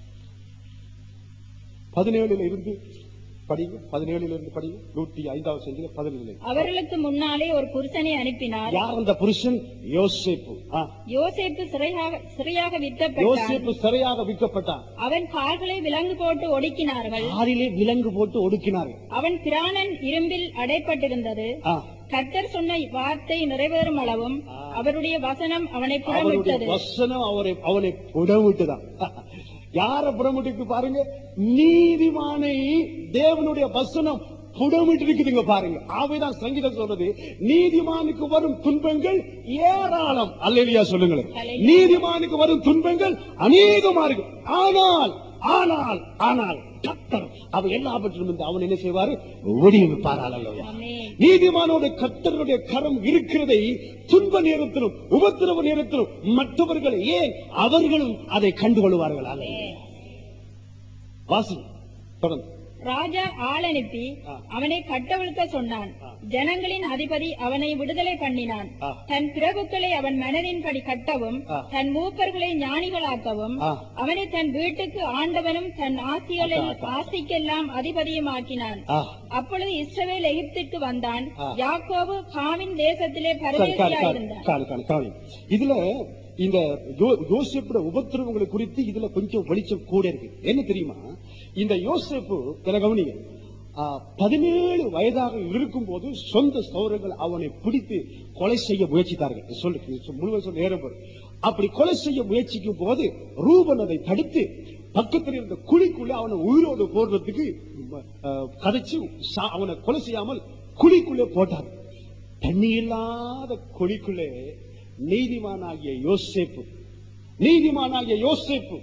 Speaker 4: பதினேழுல இருந்து படிங்க பதினேழுல இருந்து படிங்க நூற்றி ஐந்தாவது சங்கீதம் பதினேழு
Speaker 2: அவர்களுக்கு முன்னாலே ஒரு புருஷனை அனுப்பினார்
Speaker 4: யார் அந்த புருஷன் யோசேப்பு ஆ,
Speaker 2: யோசேப்பு சிறையாக சிறையாக விற்கப்பட்டான்
Speaker 4: யோசேப்பு சிறையாக விற்கப்பட்டான்
Speaker 2: அவன் கால்களை விலங்கு போட்டு ஒடுக்கினார்கள்
Speaker 4: காலிலே விலங்கு போட்டு ஒடுக்கினார்கள்
Speaker 2: அவன் பிராணன் இரும்பில் அடைப்பட்டிருந்தது
Speaker 4: ஆ,
Speaker 2: கர்த்தர் சொன்ன வார்த்தை நிறைவேறும் அளவும் அவருடைய வசனம் அவனை
Speaker 4: அவருடைய
Speaker 2: புறமிட்டது
Speaker 4: வசனம் அவரை அவனை புடவிட்டுதான் யார புறமுட்டிருக்கு பாருங்க நீதிமானை தேவனுடைய வசனம் புடமிட்டு இருக்குதுங்க பாருங்க ஆவைதான் சங்கீதம் சொல்றது நீதிமானுக்கு வரும் துன்பங்கள் ஏராளம் அல்லையா சொல்லுங்களேன் நீதிமானுக்கு வரும் துன்பங்கள் அநேகமா இருக்கு ஆனால் ஆனால் ஆனால் கத்தர் அவ எல்லாவற்றிலும் இருந்து அவன் என்ன செய்வாரு விடுவிப்பாரால் அல்லவா நீதிமானோட கத்தருடைய கரம் இருக்கிறதை துன்ப நேரத்திலும் உபத்திரவ நேரத்திலும் மற்றவர்கள் ஏன் அவர்களும் அதை கண்டுகொள்வார்கள் அல்ல வாசி தொடர்ந்து
Speaker 2: ராஜா ஆள் அனுப்பி
Speaker 4: ஆ.
Speaker 2: அவனை கட்டவிழ்க்க சொன்னான்
Speaker 4: ஆ.
Speaker 2: ஜனங்களின் அதிபதி அவனை விடுதலை பண்ணினான்
Speaker 4: ஆ.
Speaker 2: தன் பிரபுக்களை அவன் மனதின்படி கட்டவும்
Speaker 4: ஆ.
Speaker 2: தன் மூப்பர்களை ஞானிகளாக்கவும்
Speaker 4: ஆ.
Speaker 2: அவனை தன் வீட்டுக்கு ஆண்டவனும் தன் ஆசிகளில்
Speaker 4: அக்கா, அக்கா.
Speaker 2: ஆசிக்கெல்லாம் அதிபதியுமாக்கினான்
Speaker 4: ஆ
Speaker 2: அப்பொழுது இஸ்ரவேல் எகிப்திற்கு வந்தான்
Speaker 4: ஆ.
Speaker 2: யாக்கோபு காமின் தேசத்திலே
Speaker 4: சரி, காணு, காணு,
Speaker 2: பரதேசியாயிருந்தான்
Speaker 4: காணு, காணு, காணு. இதுல இந்த யோ- யோசேப்போட உபத்திரவங்களை குறித்து இதுல கொஞ்சம் வெளிச்சம் கூட இருக்கு என்ன தெரியுமா இந்த யோசேப்பு இதை கவனிங்க ஆ, பதினேழு வயதாக இருக்கும் போது சொந்த சௌரங்கள் அவனை பிடித்து கொலை செய்ய முயற்சித்தார்கள் சொல்லு முழுவதும் சொல்ல நேரம் வரும். அப்படி கொலை செய்ய முயற்சிக்கும் போது ரூபன் அதை தடுத்து பக்கத்தில் இருந்த குழிக்குள்ள அவனை உயிரோடு போடுறதுக்கு ஆ, கதைச்சு சா- அவனை கொலை செய்யாமல் குழிக்குள்ளே போட்டார் தண்ணி இல்லாத குழிக்குள்ளே நீதிமானாகிய யோசேப்பு நீதிமானாகிய யோசேப்பு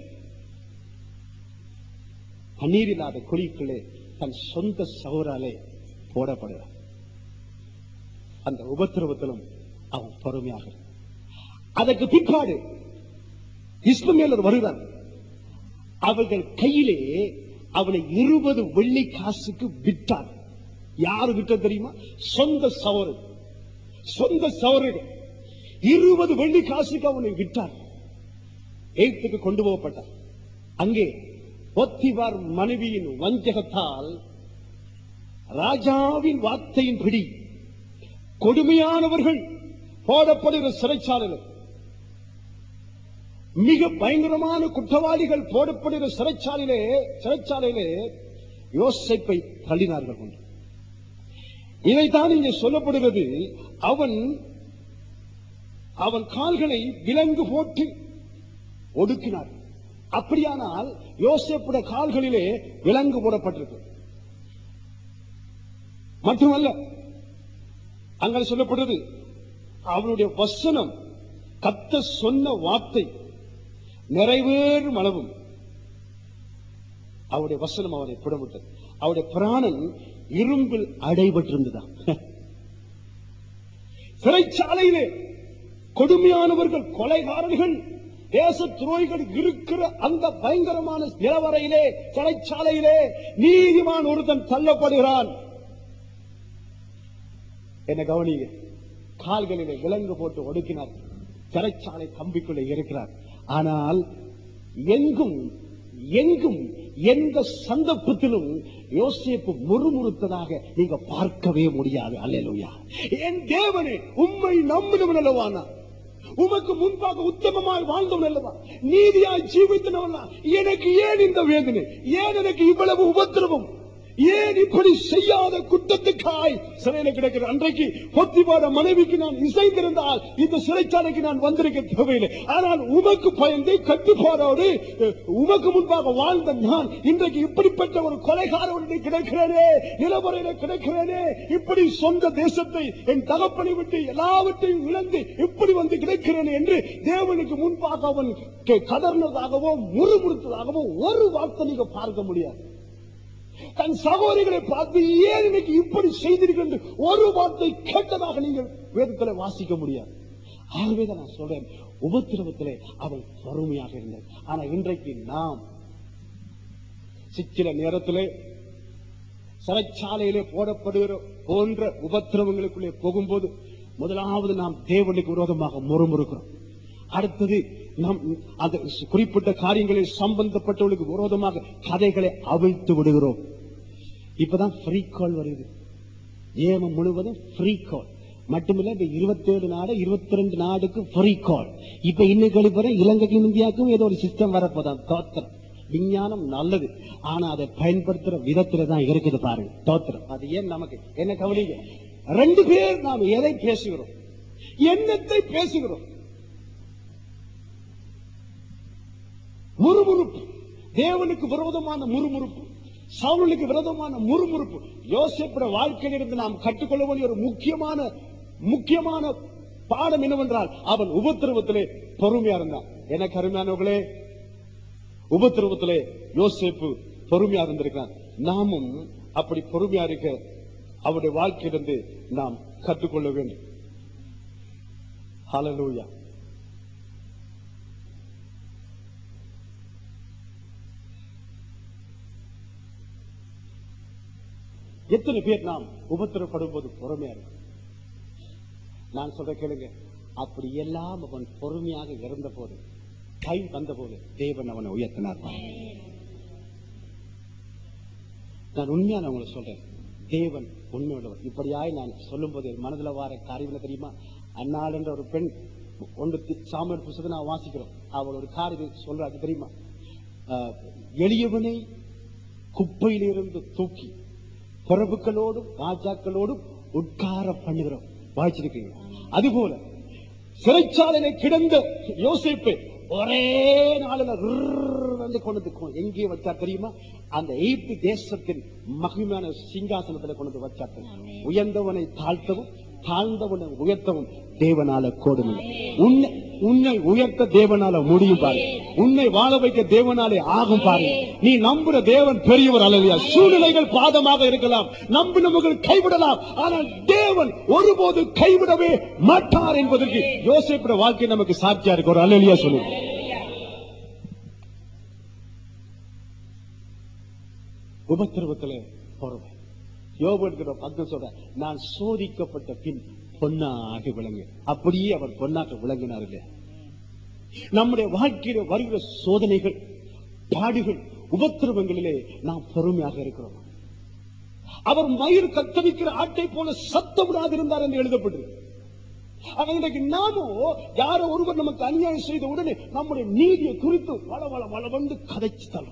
Speaker 4: தண்ணீர் இல்லாத குழிக்குள்ளே தன் சொந்த சௌராலே போடப்படுகிறார் அந்த உபத்திரவத்திலும் அவன் பொறுமையாக இருந்தான். அதற்கு பிற்பாடு இஸ்மேலர் வருகிறார் அவர்கள் கையிலே அவனை இருபது வெள்ளி காசுக்கு விட்டார் யாரு விட்ட தெரியுமா சொந்த சவறு சொந்த சவறுகள் இருபது வெள்ளி காசுக்கு அவனை விட்டார் எய்த்துக்கு கொண்டு போகப்பட்டார் அங்கே ஒத்திவார் மனைவியின் வஞ்சகத்தால் ராஜாவின் வார்த்தையின்படி கொடுமையானவர்கள் போடப்படுகிற சிறைச்சாலையில் மிக பயங்கரமான குற்றவாளிகள் போடப்படுகிற சிறைச்சாலையிலே சிறைச்சாலையிலே யோசிப்பை தள்ளினார்கள் கொண்டு இதைத்தான் இங்கே சொல்லப்படுகிறது அவன் அவன் கால்களை விலங்கு போட்டு ஒடுக்கினார் அப்படியானால் யோசேப்புடைய கால்களிலே விலங்கு போடப்பட்டிருக்கு மட்டுமல்ல அங்கே சொல்லப்படுறது அவனுடைய வசனம் கத்த சொன்ன வார்த்தை நிறைவேறும் அளவும் அவருடைய வசனம் அவனை புடமிட்டது அவருடைய பிராணன் இரும்பில் அடைபட்டிருந்ததாம் சிறைச்சாலையிலே கொடுமையானவர்கள் கொலைகாரர்கள் தேச துரோகிகள் இருக்கிற அந்த பயங்கரமான நிலவரையிலே சிறைச்சாலையிலே நீதிமான் ஒருத்தன் தள்ளப்படுகிறான் என்ன கவனிங்க கால்களிலே விலங்கு போட்டு ஒடுக்கினார் சிறைச்சாலை கம்பிக்குள்ளே இருக்கிறார் ஆனால் எங்கும் எங்கும் எந்த சந்தர்ப்பத்திலும் யோசேப்பு முறுமுறுத்ததாக நீங்க பார்க்கவே முடியாது அல்லேலூயா என் தேவனே உம்மை நம்பினவன் அல்லவானா உமக்கு முன்பாக உத்தமமாய் வாழ்ந்தவன் அல்லவா நீதியாய் ஜீவித்தனவனா எனக்கு ஏன் இந்த வேதனை ஏன் எனக்கு இவ்வளவு உபத்திரவம் ஏன் இப்படி செய்யாத குற்றத்துக்காய் சிறையில கிடக்கிற அன்றைக்கு பொத்திபாட மனைவிக்கு நான் இசைந்திருந்தால் இந்த சிறைச்சாலைக்கு நான் வந்திருக்க தேவையில்லை ஆனால் உமக்கு பயந்து கட்டுப்பாடோடு அஹ், உமக்கு முன்பாக வாழ்ந்த நான் இன்றைக்கு இப்படிப்பட்ட ஒரு கொலைகாரனுடைய கிடக்கிறேனே நிலவரையில கிடக்கிறேனே இப்படி சொந்த தேசத்தை என் தகப்பனை விட்டு எல்லாவற்றையும் இழந்து இப்படி வந்து கிடக்கிறேன் என்று தேவனுக்கு முன்பாக அவன் கே- கதர்னதாகவோ முறுமுறுத்ததாகவோ ஒரு வார்த்தை நீங்க பார்க்க முடியாது தன் சகோதரிகளை பார்த்து ஏன் இன்னைக்கு இப்படி செய்தீர்கள் என்று ஒரு வார்த்தை கேட்டதாக நீங்கள் வேதத்தில் வாசிக்க முடியாது ஆகவேதான் நான் சொல்றேன் உபத்திரவத்திலே அவன் பொறுமையாக இருந்தான் ஆனா இன்றைக்கு நாம் சில நேரத்திலே சிறைச்சாலையிலே போடப்படுகிற போன்ற உபத்திரவங்களுக்குள்ளே போகும்போது முதலாவது நாம் தேவனுக்கு விரோதமாக முறுமுறுக்கிறோம் அடுத்தது நாம் அந்த குறிப்பிட்ட காரியங்களில் சம்பந்தப்பட்டவர்களுக்கு விரோதமாக கதைகளை அவிழ்த்து விடுகிறோம் இப்பதான் ஃப்ரீ கால் வருது ஏமம் முழுவதும் ஃப்ரீ கால் மட்டுமில்ல இப்ப இருபத்தி ஏழு நாடு இருபத்தி ரெண்டு நாடுக்கு ஃப்ரீ கால் இப்ப இன்னும் கழிப்பற இலங்கைக்கும் இந்தியாவுக்கும் ஏதோ ஒரு சிஸ்டம் வரப்போதான் தோத்திரம் விஞ்ஞானம் நல்லது ஆனா அதை பயன்படுத்துற விதத்துல தான் இருக்குது பாருங்க தோத்திரம் அது ஏன் நமக்கு என்ன கவனிங்க ரெண்டு பேர் நாம் எதை பேசுகிறோம் என்னத்தை பேசுகிறோம் முறுமுறுப்பு தேவனுக்கு விரோதமான முறுமுறுப்பு சவுலுக்கு விரோதமான முறுமுறுப்பு யோசிப்புட வாழ்க்கையிலிருந்து நாம் கற்றுக்கொள்ள வேண்டிய ஒரு முக்கியமான முக்கியமான பாடம் என்னவென்றால் அவன் உபத்திரவத்திலே பொறுமையா இருந்தான் எனக்கு அருமையானவர்களே உபத்திரவத்திலே யோசேப்பு பொறுமையா இருந்திருக்கான் நாமும் அப்படி பொறுமையா இருக்க அவருடைய வாழ்க்கையிலிருந்து நாம் கற்றுக்கொள்ள வேண்டும் ஹalleluya எத்தனை பேர் நாம் உபத்திரப்படும் போது பொறுமையா இருக்கும் நான் சொல்ற கேளுங்க அப்படி எல்லாம் அவன் பொறுமையாக இருந்த போது கை வந்த போது தேவன் அவனை உயர்த்தினார் நான் உண்மையா நான் உங்களுக்கு சொல்றேன் தேவன் உண்மையுள்ளவர் இப்படியாய் நான் சொல்லும் போது என் மனதுல வார காரியம் என்ன தெரியுமா அன்னாள் என்ற ஒரு பெண் ஒன்று தி- சாமுவேல் புத்தகத்தை நான் வாசிக்கிறோம் அவள் ஒரு காரியம் சொல்றாங்க தெரியுமா ஆஹ், எளியவனை குப்பையிலிருந்து தூக்கி பிரபுக்களோடும் ராஜாக்களோடும் உட்கார பண்ணுகிறோம் வாய்ச்சிருக்கீங்க அதுபோல சிறைச்சாலையில கிடந்த யோசிப்பு ஒரே நாளில் வந்து கொண்டு வந்து கொ- எங்கே வச்சா தெரியுமா அந்த எய்த்து தேசத்தின் மகிமையான சிங்காசனத்துல கொண்டு வந்து வச்சார்கள் உயர்ந்தவனை தாழ்த்தவும் தாழ்ந்தவனை உயர்த்தவும் தேவனால கூடும் உன்னை உன்னை உயர்த்த தேவனால முடியும் பாரு உன்னை வாழ வைக்க தேவனாலே ஆகும் பாரு நீ நம்புற தேவன் பெரியவர் அல்லையா சூழ்நிலைகள் பாதமாக இருக்கலாம் நம்பினவர்கள் கைவிடலாம் ஆனால் தேவன் ஒருபோது கைவிடவே மாட்டார் என்பதற்கு யோசிப்புற வாழ்க்கை நமக்கு சாட்சியா இருக்கு ஒரு அல்லையா சொல்லுங்க உபத்திரவத்திலே பொறுமை யோபு என்கிற பக்கம் சொல்ற நான் சோதிக்கப்பட்ட பின் பொன்னாக விளங்கு அப்படியே அவர் பொன்னாக விளங்கினார் இல்லையா நம்முடைய வாழ்க்கையில வருகிற சோதனைகள் பாடுகள் உபத்திரவங்களிலே நாம் பொறுமையாக இருக்கிறோம் அவர் மயிர் கத்தரிக்கிற ஆட்டை போல சத்தம் விடாதிருந்தார் என்று எழுதப்பட்டிருக்கு ஆனா இன்றைக்கு நாமோ யாரோ ஒருவர் நமக்கு அநியாயம் செய்த உடனே நம்முடைய நீதியை குறித்து வள வள வளவந்து கதைச்சு தரும்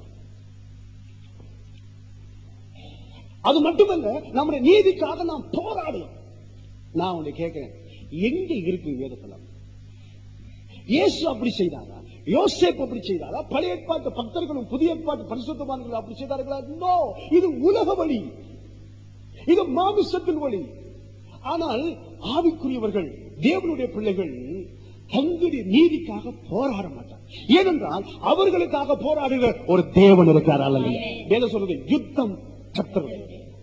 Speaker 4: அது மட்டுமல்ல நம்முடைய நீதிக்காக நாம் போராடணும் நான் உன்னை கேட்கிறேன் எங்க இருக்கு வேதத்தலம் இயேசு அப்படி செய்தாரா யோசேப் அப்படி செய்தாரா பழைய ஏற்பாட்டு பக்தர்களும் புதிய ஏற்பாட்டு பரிசுத்தவான்களும் அப்படி செய்தார்களா நோ இது உலக வழி இது மாமிசத்தின் வழி ஆனால் ஆவிக்குரியவர்கள் தேவனுடைய பிள்ளைகள் தங்களுடைய நீதிக்காக போராட மாட்டார் ஏனென்றால் அவர்களுக்காக போராடுகிற ஒரு தேவன் இருக்கிறார் அல்ல வேத சொல்றது யுத்தம் கத்தருடைய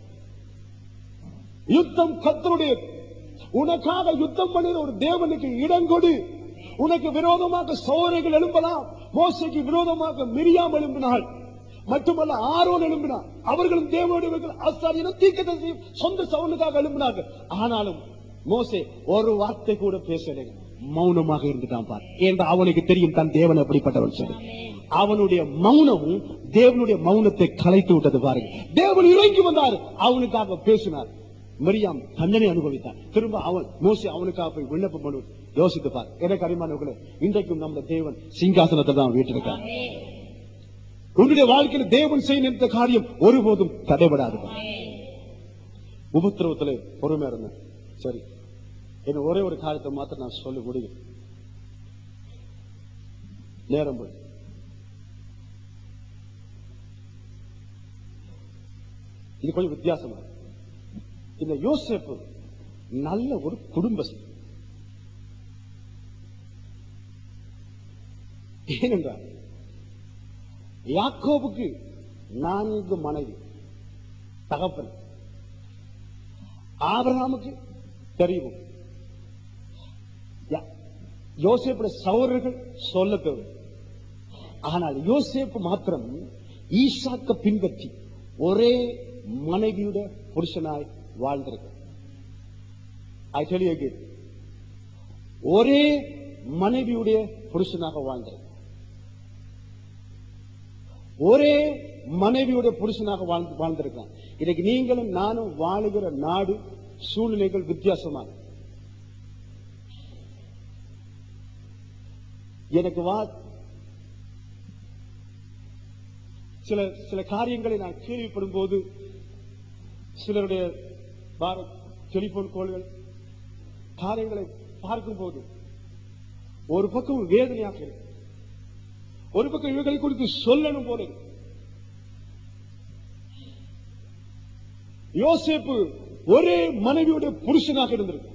Speaker 4: யுத்தம் கத்தருடைய உனக்காக யுத்தம் பண்ணுகிற ஒரு தேவனுக்கு இடம் கொடு உனக்கு விரோதமாக சோதனைகள் எழும்பலாம் மோசைக்கு விரோதமாக மிரியாம் எழும்பினாள் மட்டுமல்ல ஆரோன் எழும்பினார் அவர்களும் தேவனுடைய ஆசாரியனும் தீர்க்கதரிசி சொந்த சவுனுக்காக எழும்பினார்கள் ஆனாலும் மோசே ஒரு வார்த்தை கூட பேசலை மௌனமாக இருந்துட்டான் பார் ஏன்டா அவனுக்கு தெரியும் தன் தேவன் எப்படிப்பட்டவன் சொல்லி அவனுடைய மௌனமும் தேவனுடைய மௌனத்தை கலைத்து விட்டது பாருங்க தேவன் இறங்கி வந்தார் அவனுக்காக பேசினார் மரியாம் தண்டனை அனுபவித்தார் திரும்ப அவன் மோசி அவனுக்காக போய் விண்ணப்பம் பண்ணுவது யோசித்து பார் எனக்கு அறிமானவர்களே இன்றைக்கும் நம்ம தேவன் சிங்காசனத்தை தான் வீட்டிருக்கார் உன்னுடைய வாழ்க்கையில் தேவன் செய்ய நினைத்த காரியம் ஒருபோதும் தடைபடாது பார். உபத்திரவத்திலே பொறுமையா இருந்தேன் சரி என்ன ஒரே ஒரு காரியத்தை மாத்திரம் நான் சொல்லி முடியும் நேரம் போய் இது கொஞ்சம் வித்தியாசமா இருக்கு. இந்த யோசேப்பு நல்ல ஒரு குடும்பஸ்தன் ஏனென்றால் யாக்கோபுக்கு நான்கு மனைவி தகப்பன் ஆபிரகாமுக்கு தெரியும் யா- யோசேப்புடைய சகோதரர்கள் சொல்ல தேவை ஆனால் யோசேப்பு மாத்திரம் ஈசாக்க பின்பற்றி ஒரே மனைவியுட புருஷனாய் வாழ்ந்திருக்க ஐ டெல் யூ again. ஒரே மனைவியுடைய புருஷனாக வாழ்ந்திருக்க ஒரே மனைவியுடைய புருஷனாக வாழ்ந்து வாழ்ந்திருக்கான் இன்னைக்கு நீங்களும் நானும் வாழுகிற நாடு சூழ்நிலைகள் வித்தியாசமான எனக்கு வா சில சில காரியங்களை நான் கேள்விப்படும் போது சிலருடைய பாரத் டெலிபோன் கோள்கள் காரியங்களை பார்க்கும் போது ஒரு பக்கம் வேதனையாக இருக்கு ஒரு பக்கம் இவர்களை குறித்து சொல்லணும் போல இருக்கு. யோசேப்பு ஒரே மனைவியுடைய புருஷனாக இருந்திருக்கு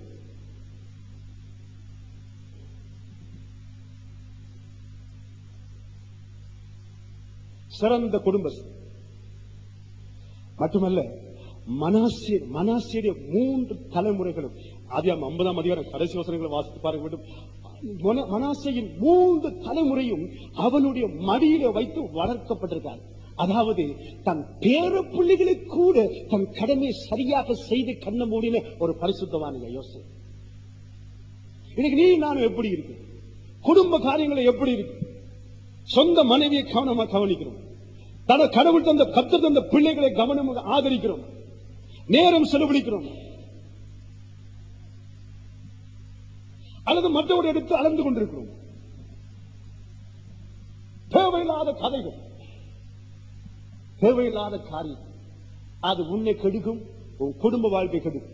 Speaker 4: சிறந்த குடும்பஸ்தர் மட்டுமல்ல மனாசிய மனாசியுடைய மூன்று தலைமுறைகளும் அதிகம் ஐம்பதாம் அதிகாரம் கடைசி வசனங்களை வாசித்து பார்க்க வேண்டும் மன- மனாசேயின் மூன்று தலைமுறையும் அவனுடைய மடியில வைத்து வளர்க்கப்பட்டிருக்கார் அதாவது தன் பேர பிள்ளைகளை கூட தன் கடமையை சரியாக செய்து கண்ண மூடின ஒரு பரிசுத்தவானுங்க யோசி இன்னைக்கு நீ நானும் எப்படி இருக்கு குடும்ப காரியங்களை எப்படி இருக்கு சொந்த மனைவியை கவனமா கவனிக்கிறோம் தன கடவுள் தந்த கத்தர் தந்த பிள்ளைகளை கவனமாக ஆதரிக்கிறோம் நேரம் செலவழிக்கிறோம் அல்லது மற்றவரை எடுத்து அளந்து கொண்டிருக்கிறோம் தேவையில்லாத கதைகள் தேவையில்லாத காரியம் அது உன்னை கெடுக்கும் உன் குடும்ப வாழ்க்கை கெடுக்கும்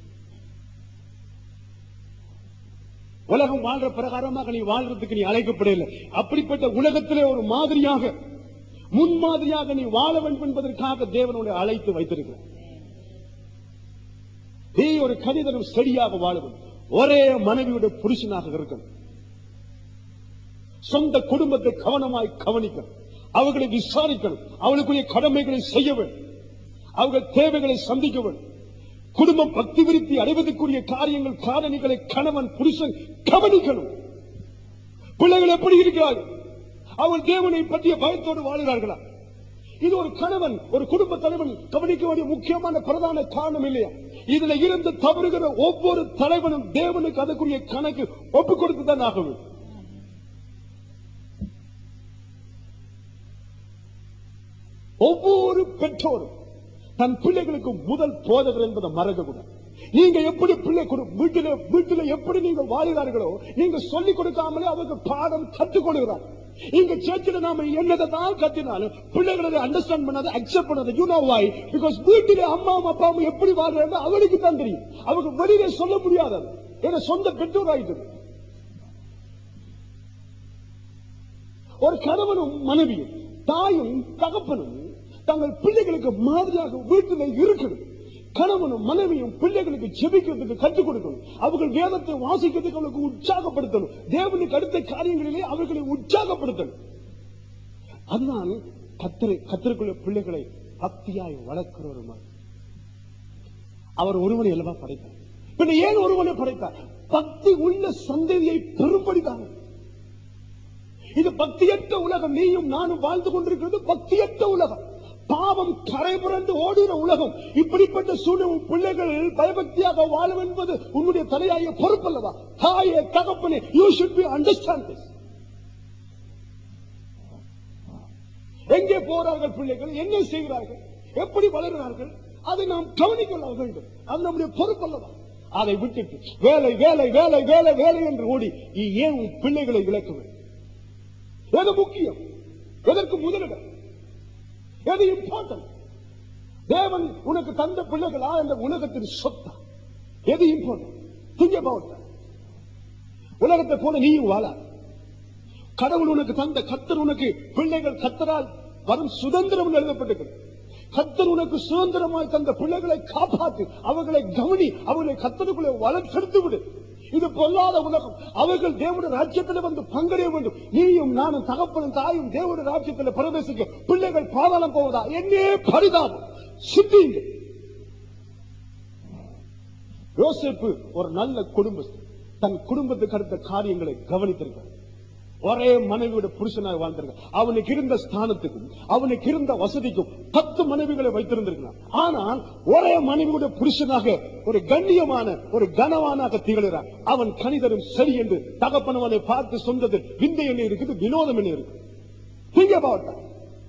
Speaker 4: உலகம் வாழ்ற பிரகாரமாக நீ வாழ்றதுக்கு நீ அழைக்கப்படவில்லை அப்படிப்பட்ட உலகத்திலே ஒரு மாதிரியாக முன்மாதிரியாக நீ வாழ வேண்டும் என்பதற்காக தேவனுடைய அழைத்து வைத்திருக்கிறார் நீ ஒரு கணிதனும் செடியாக வாழவும் ஒரே மனைவியுடைய புருஷனாக இருக்கணும் சொந்த குடும்பத்தை கவனமாய் கவனிக்கணும் அவர்களை விசாரிக்கணும் அவளுக்குரிய கடமைகளை செய்ய வேண்டும் அவர்கள் தேவைகளை சந்திக்க வேண்டும் குடும்பம் பக்தி விருத்தி அடைவதற்குரிய காரியங்கள் காரணிகளை கணவன் புருஷன் கவனிக்கணும் பிள்ளைகள் எப்படி இருக்கிறார்கள் அவள் தேவனை பற்றிய பயத்தோடு வாழுகிறார்களா இது ஒரு கணவன் ஒரு குடும்ப தலைவன் கவனிக்க வேண்டிய முக்கியமான பிரதான காரணம் இல்லையா இதுல இருந்து தவறுகிற ஒவ்வொரு தலைவனும் தேவனுக்கு அதற்குரிய கணக்கு ஒப்புக் கொடுத்து தான் ஆக வேண்டும் ஒவ்வொரு பெற்றோரும் தன் பிள்ளைகளுக்கு முதல் போதகர் என்பதை மறக்க கூடாது நீங்க எப்படி பிள்ளை கொடு வீட்டில வீட்டில எப்படி நீங்க வாழ்கிறார்களோ நீங்க சொல்லிக் கொடுக்காமலே அவருக்கு பாடம் கற்றுக் கொடுக்கிறார் இங்க சேர்ச்சில நாம என்னதை தான் கத்தினாலும் பிள்ளைகளை அண்டர்ஸ்டாண்ட் பண்ணாத அக்செப்ட் பண்ணாத யூ நோ வை பிகாஸ் வீட்டில அம்மாவும் அப்பாவும் எப்படி வாழ்றாங்க அவளுக்கு தான் தெரியும் அவங்க வெளியில சொல்ல முடியாது அது. ஏன்னா சொந்த பெற்றோர் ஆயிட்டு ஒரு கணவனும் மனைவியும் தாயும் தகப்பனும் தங்கள் பிள்ளைகளுக்கு மாதிரியாக வீட்டில் இருக்கணும் கணவனும் மனைவியும் பிள்ளைகளுக்கு ஜெபிக்கிறதுக்கு கற்றுக் கொடுக்கணும் அவர்கள் வேதத்தை வாசிக்கிறதுக்கு அவர்களுக்கு உற்சாகப்படுத்தணும் தேவனுக்கு அடுத்த காரியங்களிலே அவர்களை உற்சாகப்படுத்தணும் அதுதான் கத்தரை கத்தருக்குள்ள பிள்ளைகளை பக்தியாய் வளர்க்கிற ஒரு மகன் அவர் ஒருவனை அல்லவா படைத்தார் பின்ன ஏன் ஒருவனை படைத்தார் பக்தி உள்ள சந்ததியை பெரும்படிதான் இது பக்தியற்ற உலகம் நீயும் நானும் வாழ்ந்து கொண்டிருக்கிறது பக்தியற்ற உலகம் பாவம் கரை புரண்டு ஓடுகிற உலகம் இப்படிப்பட்ட சூழ்நிலை உன் பிள்ளைகள் பயபக்தியாக வாழும் என்பது உன்னுடைய தலையாய பொறுப்பல்லவா தாயே தகப்பனே you should be understand this எங்கே போறார்கள் பிள்ளைகள் என்ன செய்கிறார்கள் எப்படி வளர்கிறார்கள் அதை நாம் கவனிக்கொள்ள வேண்டும் அது நம்முடைய பொறுப்பல்லவா அதை விட்டுட்டு வேலை வேலை வேலை வேலை வேலை என்று ஓடி நீ ஏன் உன் பிள்ளைகளை விளக்க வேண்டும் எது முக்கியம் எதற்கு முதலிடம் எது இம்பார்ட்டன்ட் தேவன் உனக்கு தந்த பிள்ளைகளா இந்த உலகத்தின் சொத்தா எது இம்பார்ட்டன்ட் திங்க about that. உலகத்தை போல நீயும் வாழ கடவுள் உனக்கு தந்த கத்தர் உனக்கு பிள்ளைகள் கத்தரால் வரும் சுதந்திரம் எழுதப்பட்டிருக்கிறது கத்தர் உனக்கு சுதந்திரமாய் தந்த பிள்ளைகளை காப்பாற்று அவர்களை கவனி அவர்களை கத்தருக்குள்ளே வளர்த்தெடுத்து விடு இது பொல்லாத உலகம் அவர்கள் தேவனுடைய ராஜ்யத்தில் வந்து பங்கடைய வேண்டும் நீயும் நானும் தகப்பனும் தாயும் தேவனுடைய ராஜ்யத்தில் பிரவேசிக்க பிள்ளைகள் பாதாளம் போவதா என்னே பரிதாபம் சிந்திங்க யோசேப்பு ஒரு நல்ல குடும்பஸ்தன் தன் குடும்பத்துக்கு அடுத்த காரியங்களை கவனித்திருக்கிறார் ஒரே மனைவியோட புருஷனாக வாழ்ந்திருக்க அவனுக்கு இருந்த ஸ்தானத்துக்கும் அவனுக்கு இருந்த வசதிக்கும் பத்து மனைவிகளை வைத்திருந்திருக்கிறான் ஆனால் ஒரே மனைவியோட புருஷனாக ஒரு கண்ணியமான ஒரு கனவானாக திகழ்கிறான் அவன் கணிதரும் சரி என்று தகப்பனவனை பார்த்து சொன்னது விந்தை என்ன இருக்குது வினோதம் என்ன இருக்கு Think about that.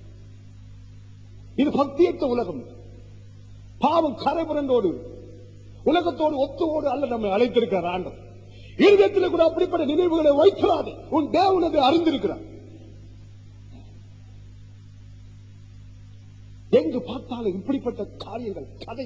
Speaker 4: இது பக்தியற்ற உலகம் பாவம் கரைபுரண்டோடு உலகத்தோடு ஒத்துவோடு அல்ல நம்மை அழைத்திருக்கிறார் ஆண்டவர் இருதயத்தில் கூட அப்படிப்பட்ட நினைவுகளை வைக்கிறாதே உன் தேவன் அதை அறிந்திருக்கிறார் எங்கு பார்த்தாலும் இப்படிப்பட்ட காரியங்கள் கதை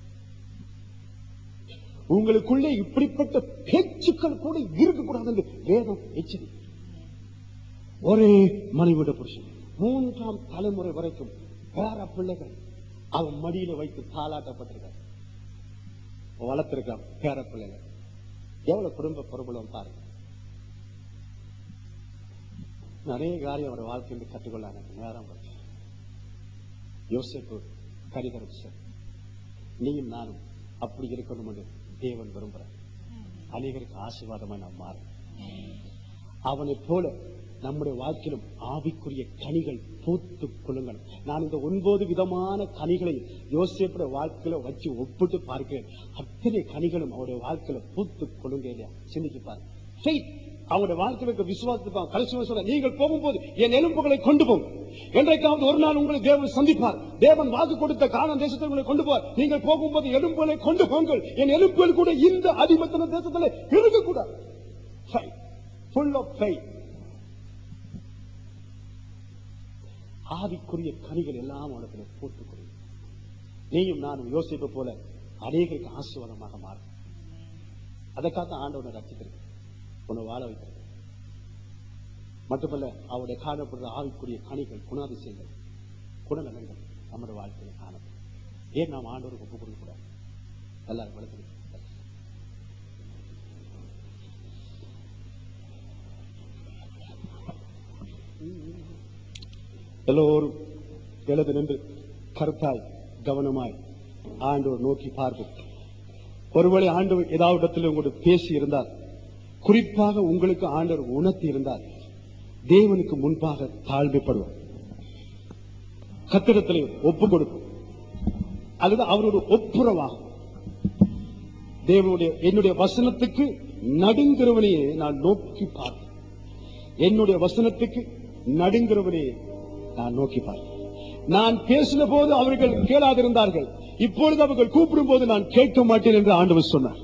Speaker 4: உங்களுக்குள்ளே இப்படிப்பட்ட பேச்சுக்கள் கூட இருக்கக்கூடாது என்று வேதம் எச்சரி ஒரே மனைவிட புருஷன் மூன்றாம் தலைமுறை வரைக்கும் பேர பிள்ளைகள் அவன் மடியில வைத்து தாளாட்டப்பட்டிருக்கான் வளர்த்திருக்கான் பேர பிள்ளைகள் எவ்வளவு குடும்ப பிரபலம் பாருங்க நிறைய காரியம் அவர் வாழ்க்கையில் கற்றுக்கொள்ள எனக்கு நேரம் போச்சு யோசிப்பு கரிகரம் சார் நீயும் நானும் அப்படி இருக்கணும் என்று தேவன் விரும்புறார் அநேகருக்கு ஆசீர்வாதமா நாம் மாறும் அவனைப் போல நம்முடைய வாழ்க்கையிலும் ஆவிக்குரிய கனிகள் பூத்து கொள்ளுங்கள் நான் இந்த ஒன்பது விதமான கனிகளை யோசிப்புடைய வாழ்க்கையில வச்சு ஒப்பிட்டு பார்க்கிறேன் அத்தனை கனிகளும் அவருடைய வாழ்க்கையில பூத்து கொள்ளுங்க இல்லையா சிந்திச்சு பாருங்க Faith. அவருடைய வாழ்க்கையில இருக்க விசுவாசத்தை கடைசி சொல்ல நீங்கள் போகும்போது என் எலும்புகளை கொண்டு போகும் என்றைக்காவது ஒரு நாள் உங்களை தேவன் சந்திப்பார் தேவன் வாக்கு கொடுத்த காணான் தேசத்தை உங்களை கொண்டு போவார் நீங்கள் போகும்போது எலும்புகளை கொண்டு போங்கள் என் எலும்புகள் கூட இந்த அடிமத்தன தேசத்துல இருக்கக்கூடாது ஃபுல் ஆஃப் ஃபைட் ஆவிக்குரிய கனிகள் எல்லாம் உலகத்துல போட்டுக்கொள்ள நீயும் நானும் யோசிப்பு போல அநேகருக்கு ஆசீர்வாதமாக மாறும் அதற்காக ஆண்டவனை ரசித்திருக்கு உன்னை வாழ வைக்கிறது மட்டுமல்ல அவருடைய காணப்படுற ஆவிக்குரிய கனிகள் குணாதிசயங்கள் குணநலங்கள் நம்முடைய வாழ்க்கையில காணப்படும் ஏன் நாம் ஆண்டவருக்கு ஒப்புக் கொடுக்க கூடாது எல்லாரும் வளர்த்து எல்லோரும் எழுது நின்று கருத்தாய் கவனமாய் ஆண்டவர் நோக்கி பார்ப்போம் ஒருவேளை ஆண்டவர் ஏதாவது இடத்தில் உங்களுக்கு பேசி இருந்தால் குறிப்பாக உங்களுக்கு ஆண்டவர் உணர்த்தி இருந்தால் தேவனுக்கு முன்பாக தாழ்மைப்படுவோம் கத்திரத்திலே ஒப்பு கொடுக்கும் அல்லது அவருடைய ஒப்புரவாகும் தேவனுடைய என்னுடைய வசனத்துக்கு நடுங்கிறவனையே நான் நோக்கி பார்த்தேன் என்னுடைய வசனத்துக்கு நடுங்கிறவனையே நான் நோக்கி பார்த்தேன் நான் பேசின போது அவர்கள் கேளாதிருந்தார்கள் இப்பொழுது அவர்கள் கூப்பிடும் போது நான் கேட்க மாட்டேன் என்று ஆண்டவர் சொன்னார்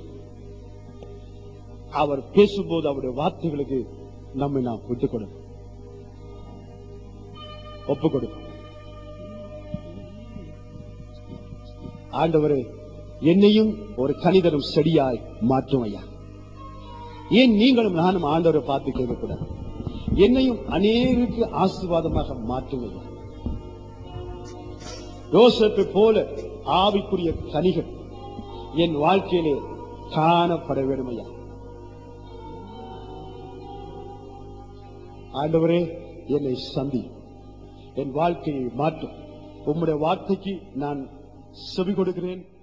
Speaker 4: அவர் பேசும்போது அவருடைய வார்த்தைகளுக்கு நம்மை நாம் விட்டுக் கொடுக்கும் ஒப்புக் கொடுக்கும் ஆண்டவரே என்னையும் ஒரு கணிதரும் செடியாய் மாற்றும் ஐயா ஏன் நீங்களும் நானும் ஆண்டவரை பார்த்து கேட்கக்கூடாது என்னையும் அநேருக்கு ஆசீர்வாதமாக மாற்றும் ஐயா யோசப்பை போல ஆவிக்குரிய கனிகள் என் வாழ்க்கையிலே காணப்பட வேண்டும் ஐயா ஆண்டவரே என்னை சந்தி என் வாழ்க்கையை மாற்றும் உம்முடைய வார்த்தைக்கு நான் செவி கொடுக்கிறேன்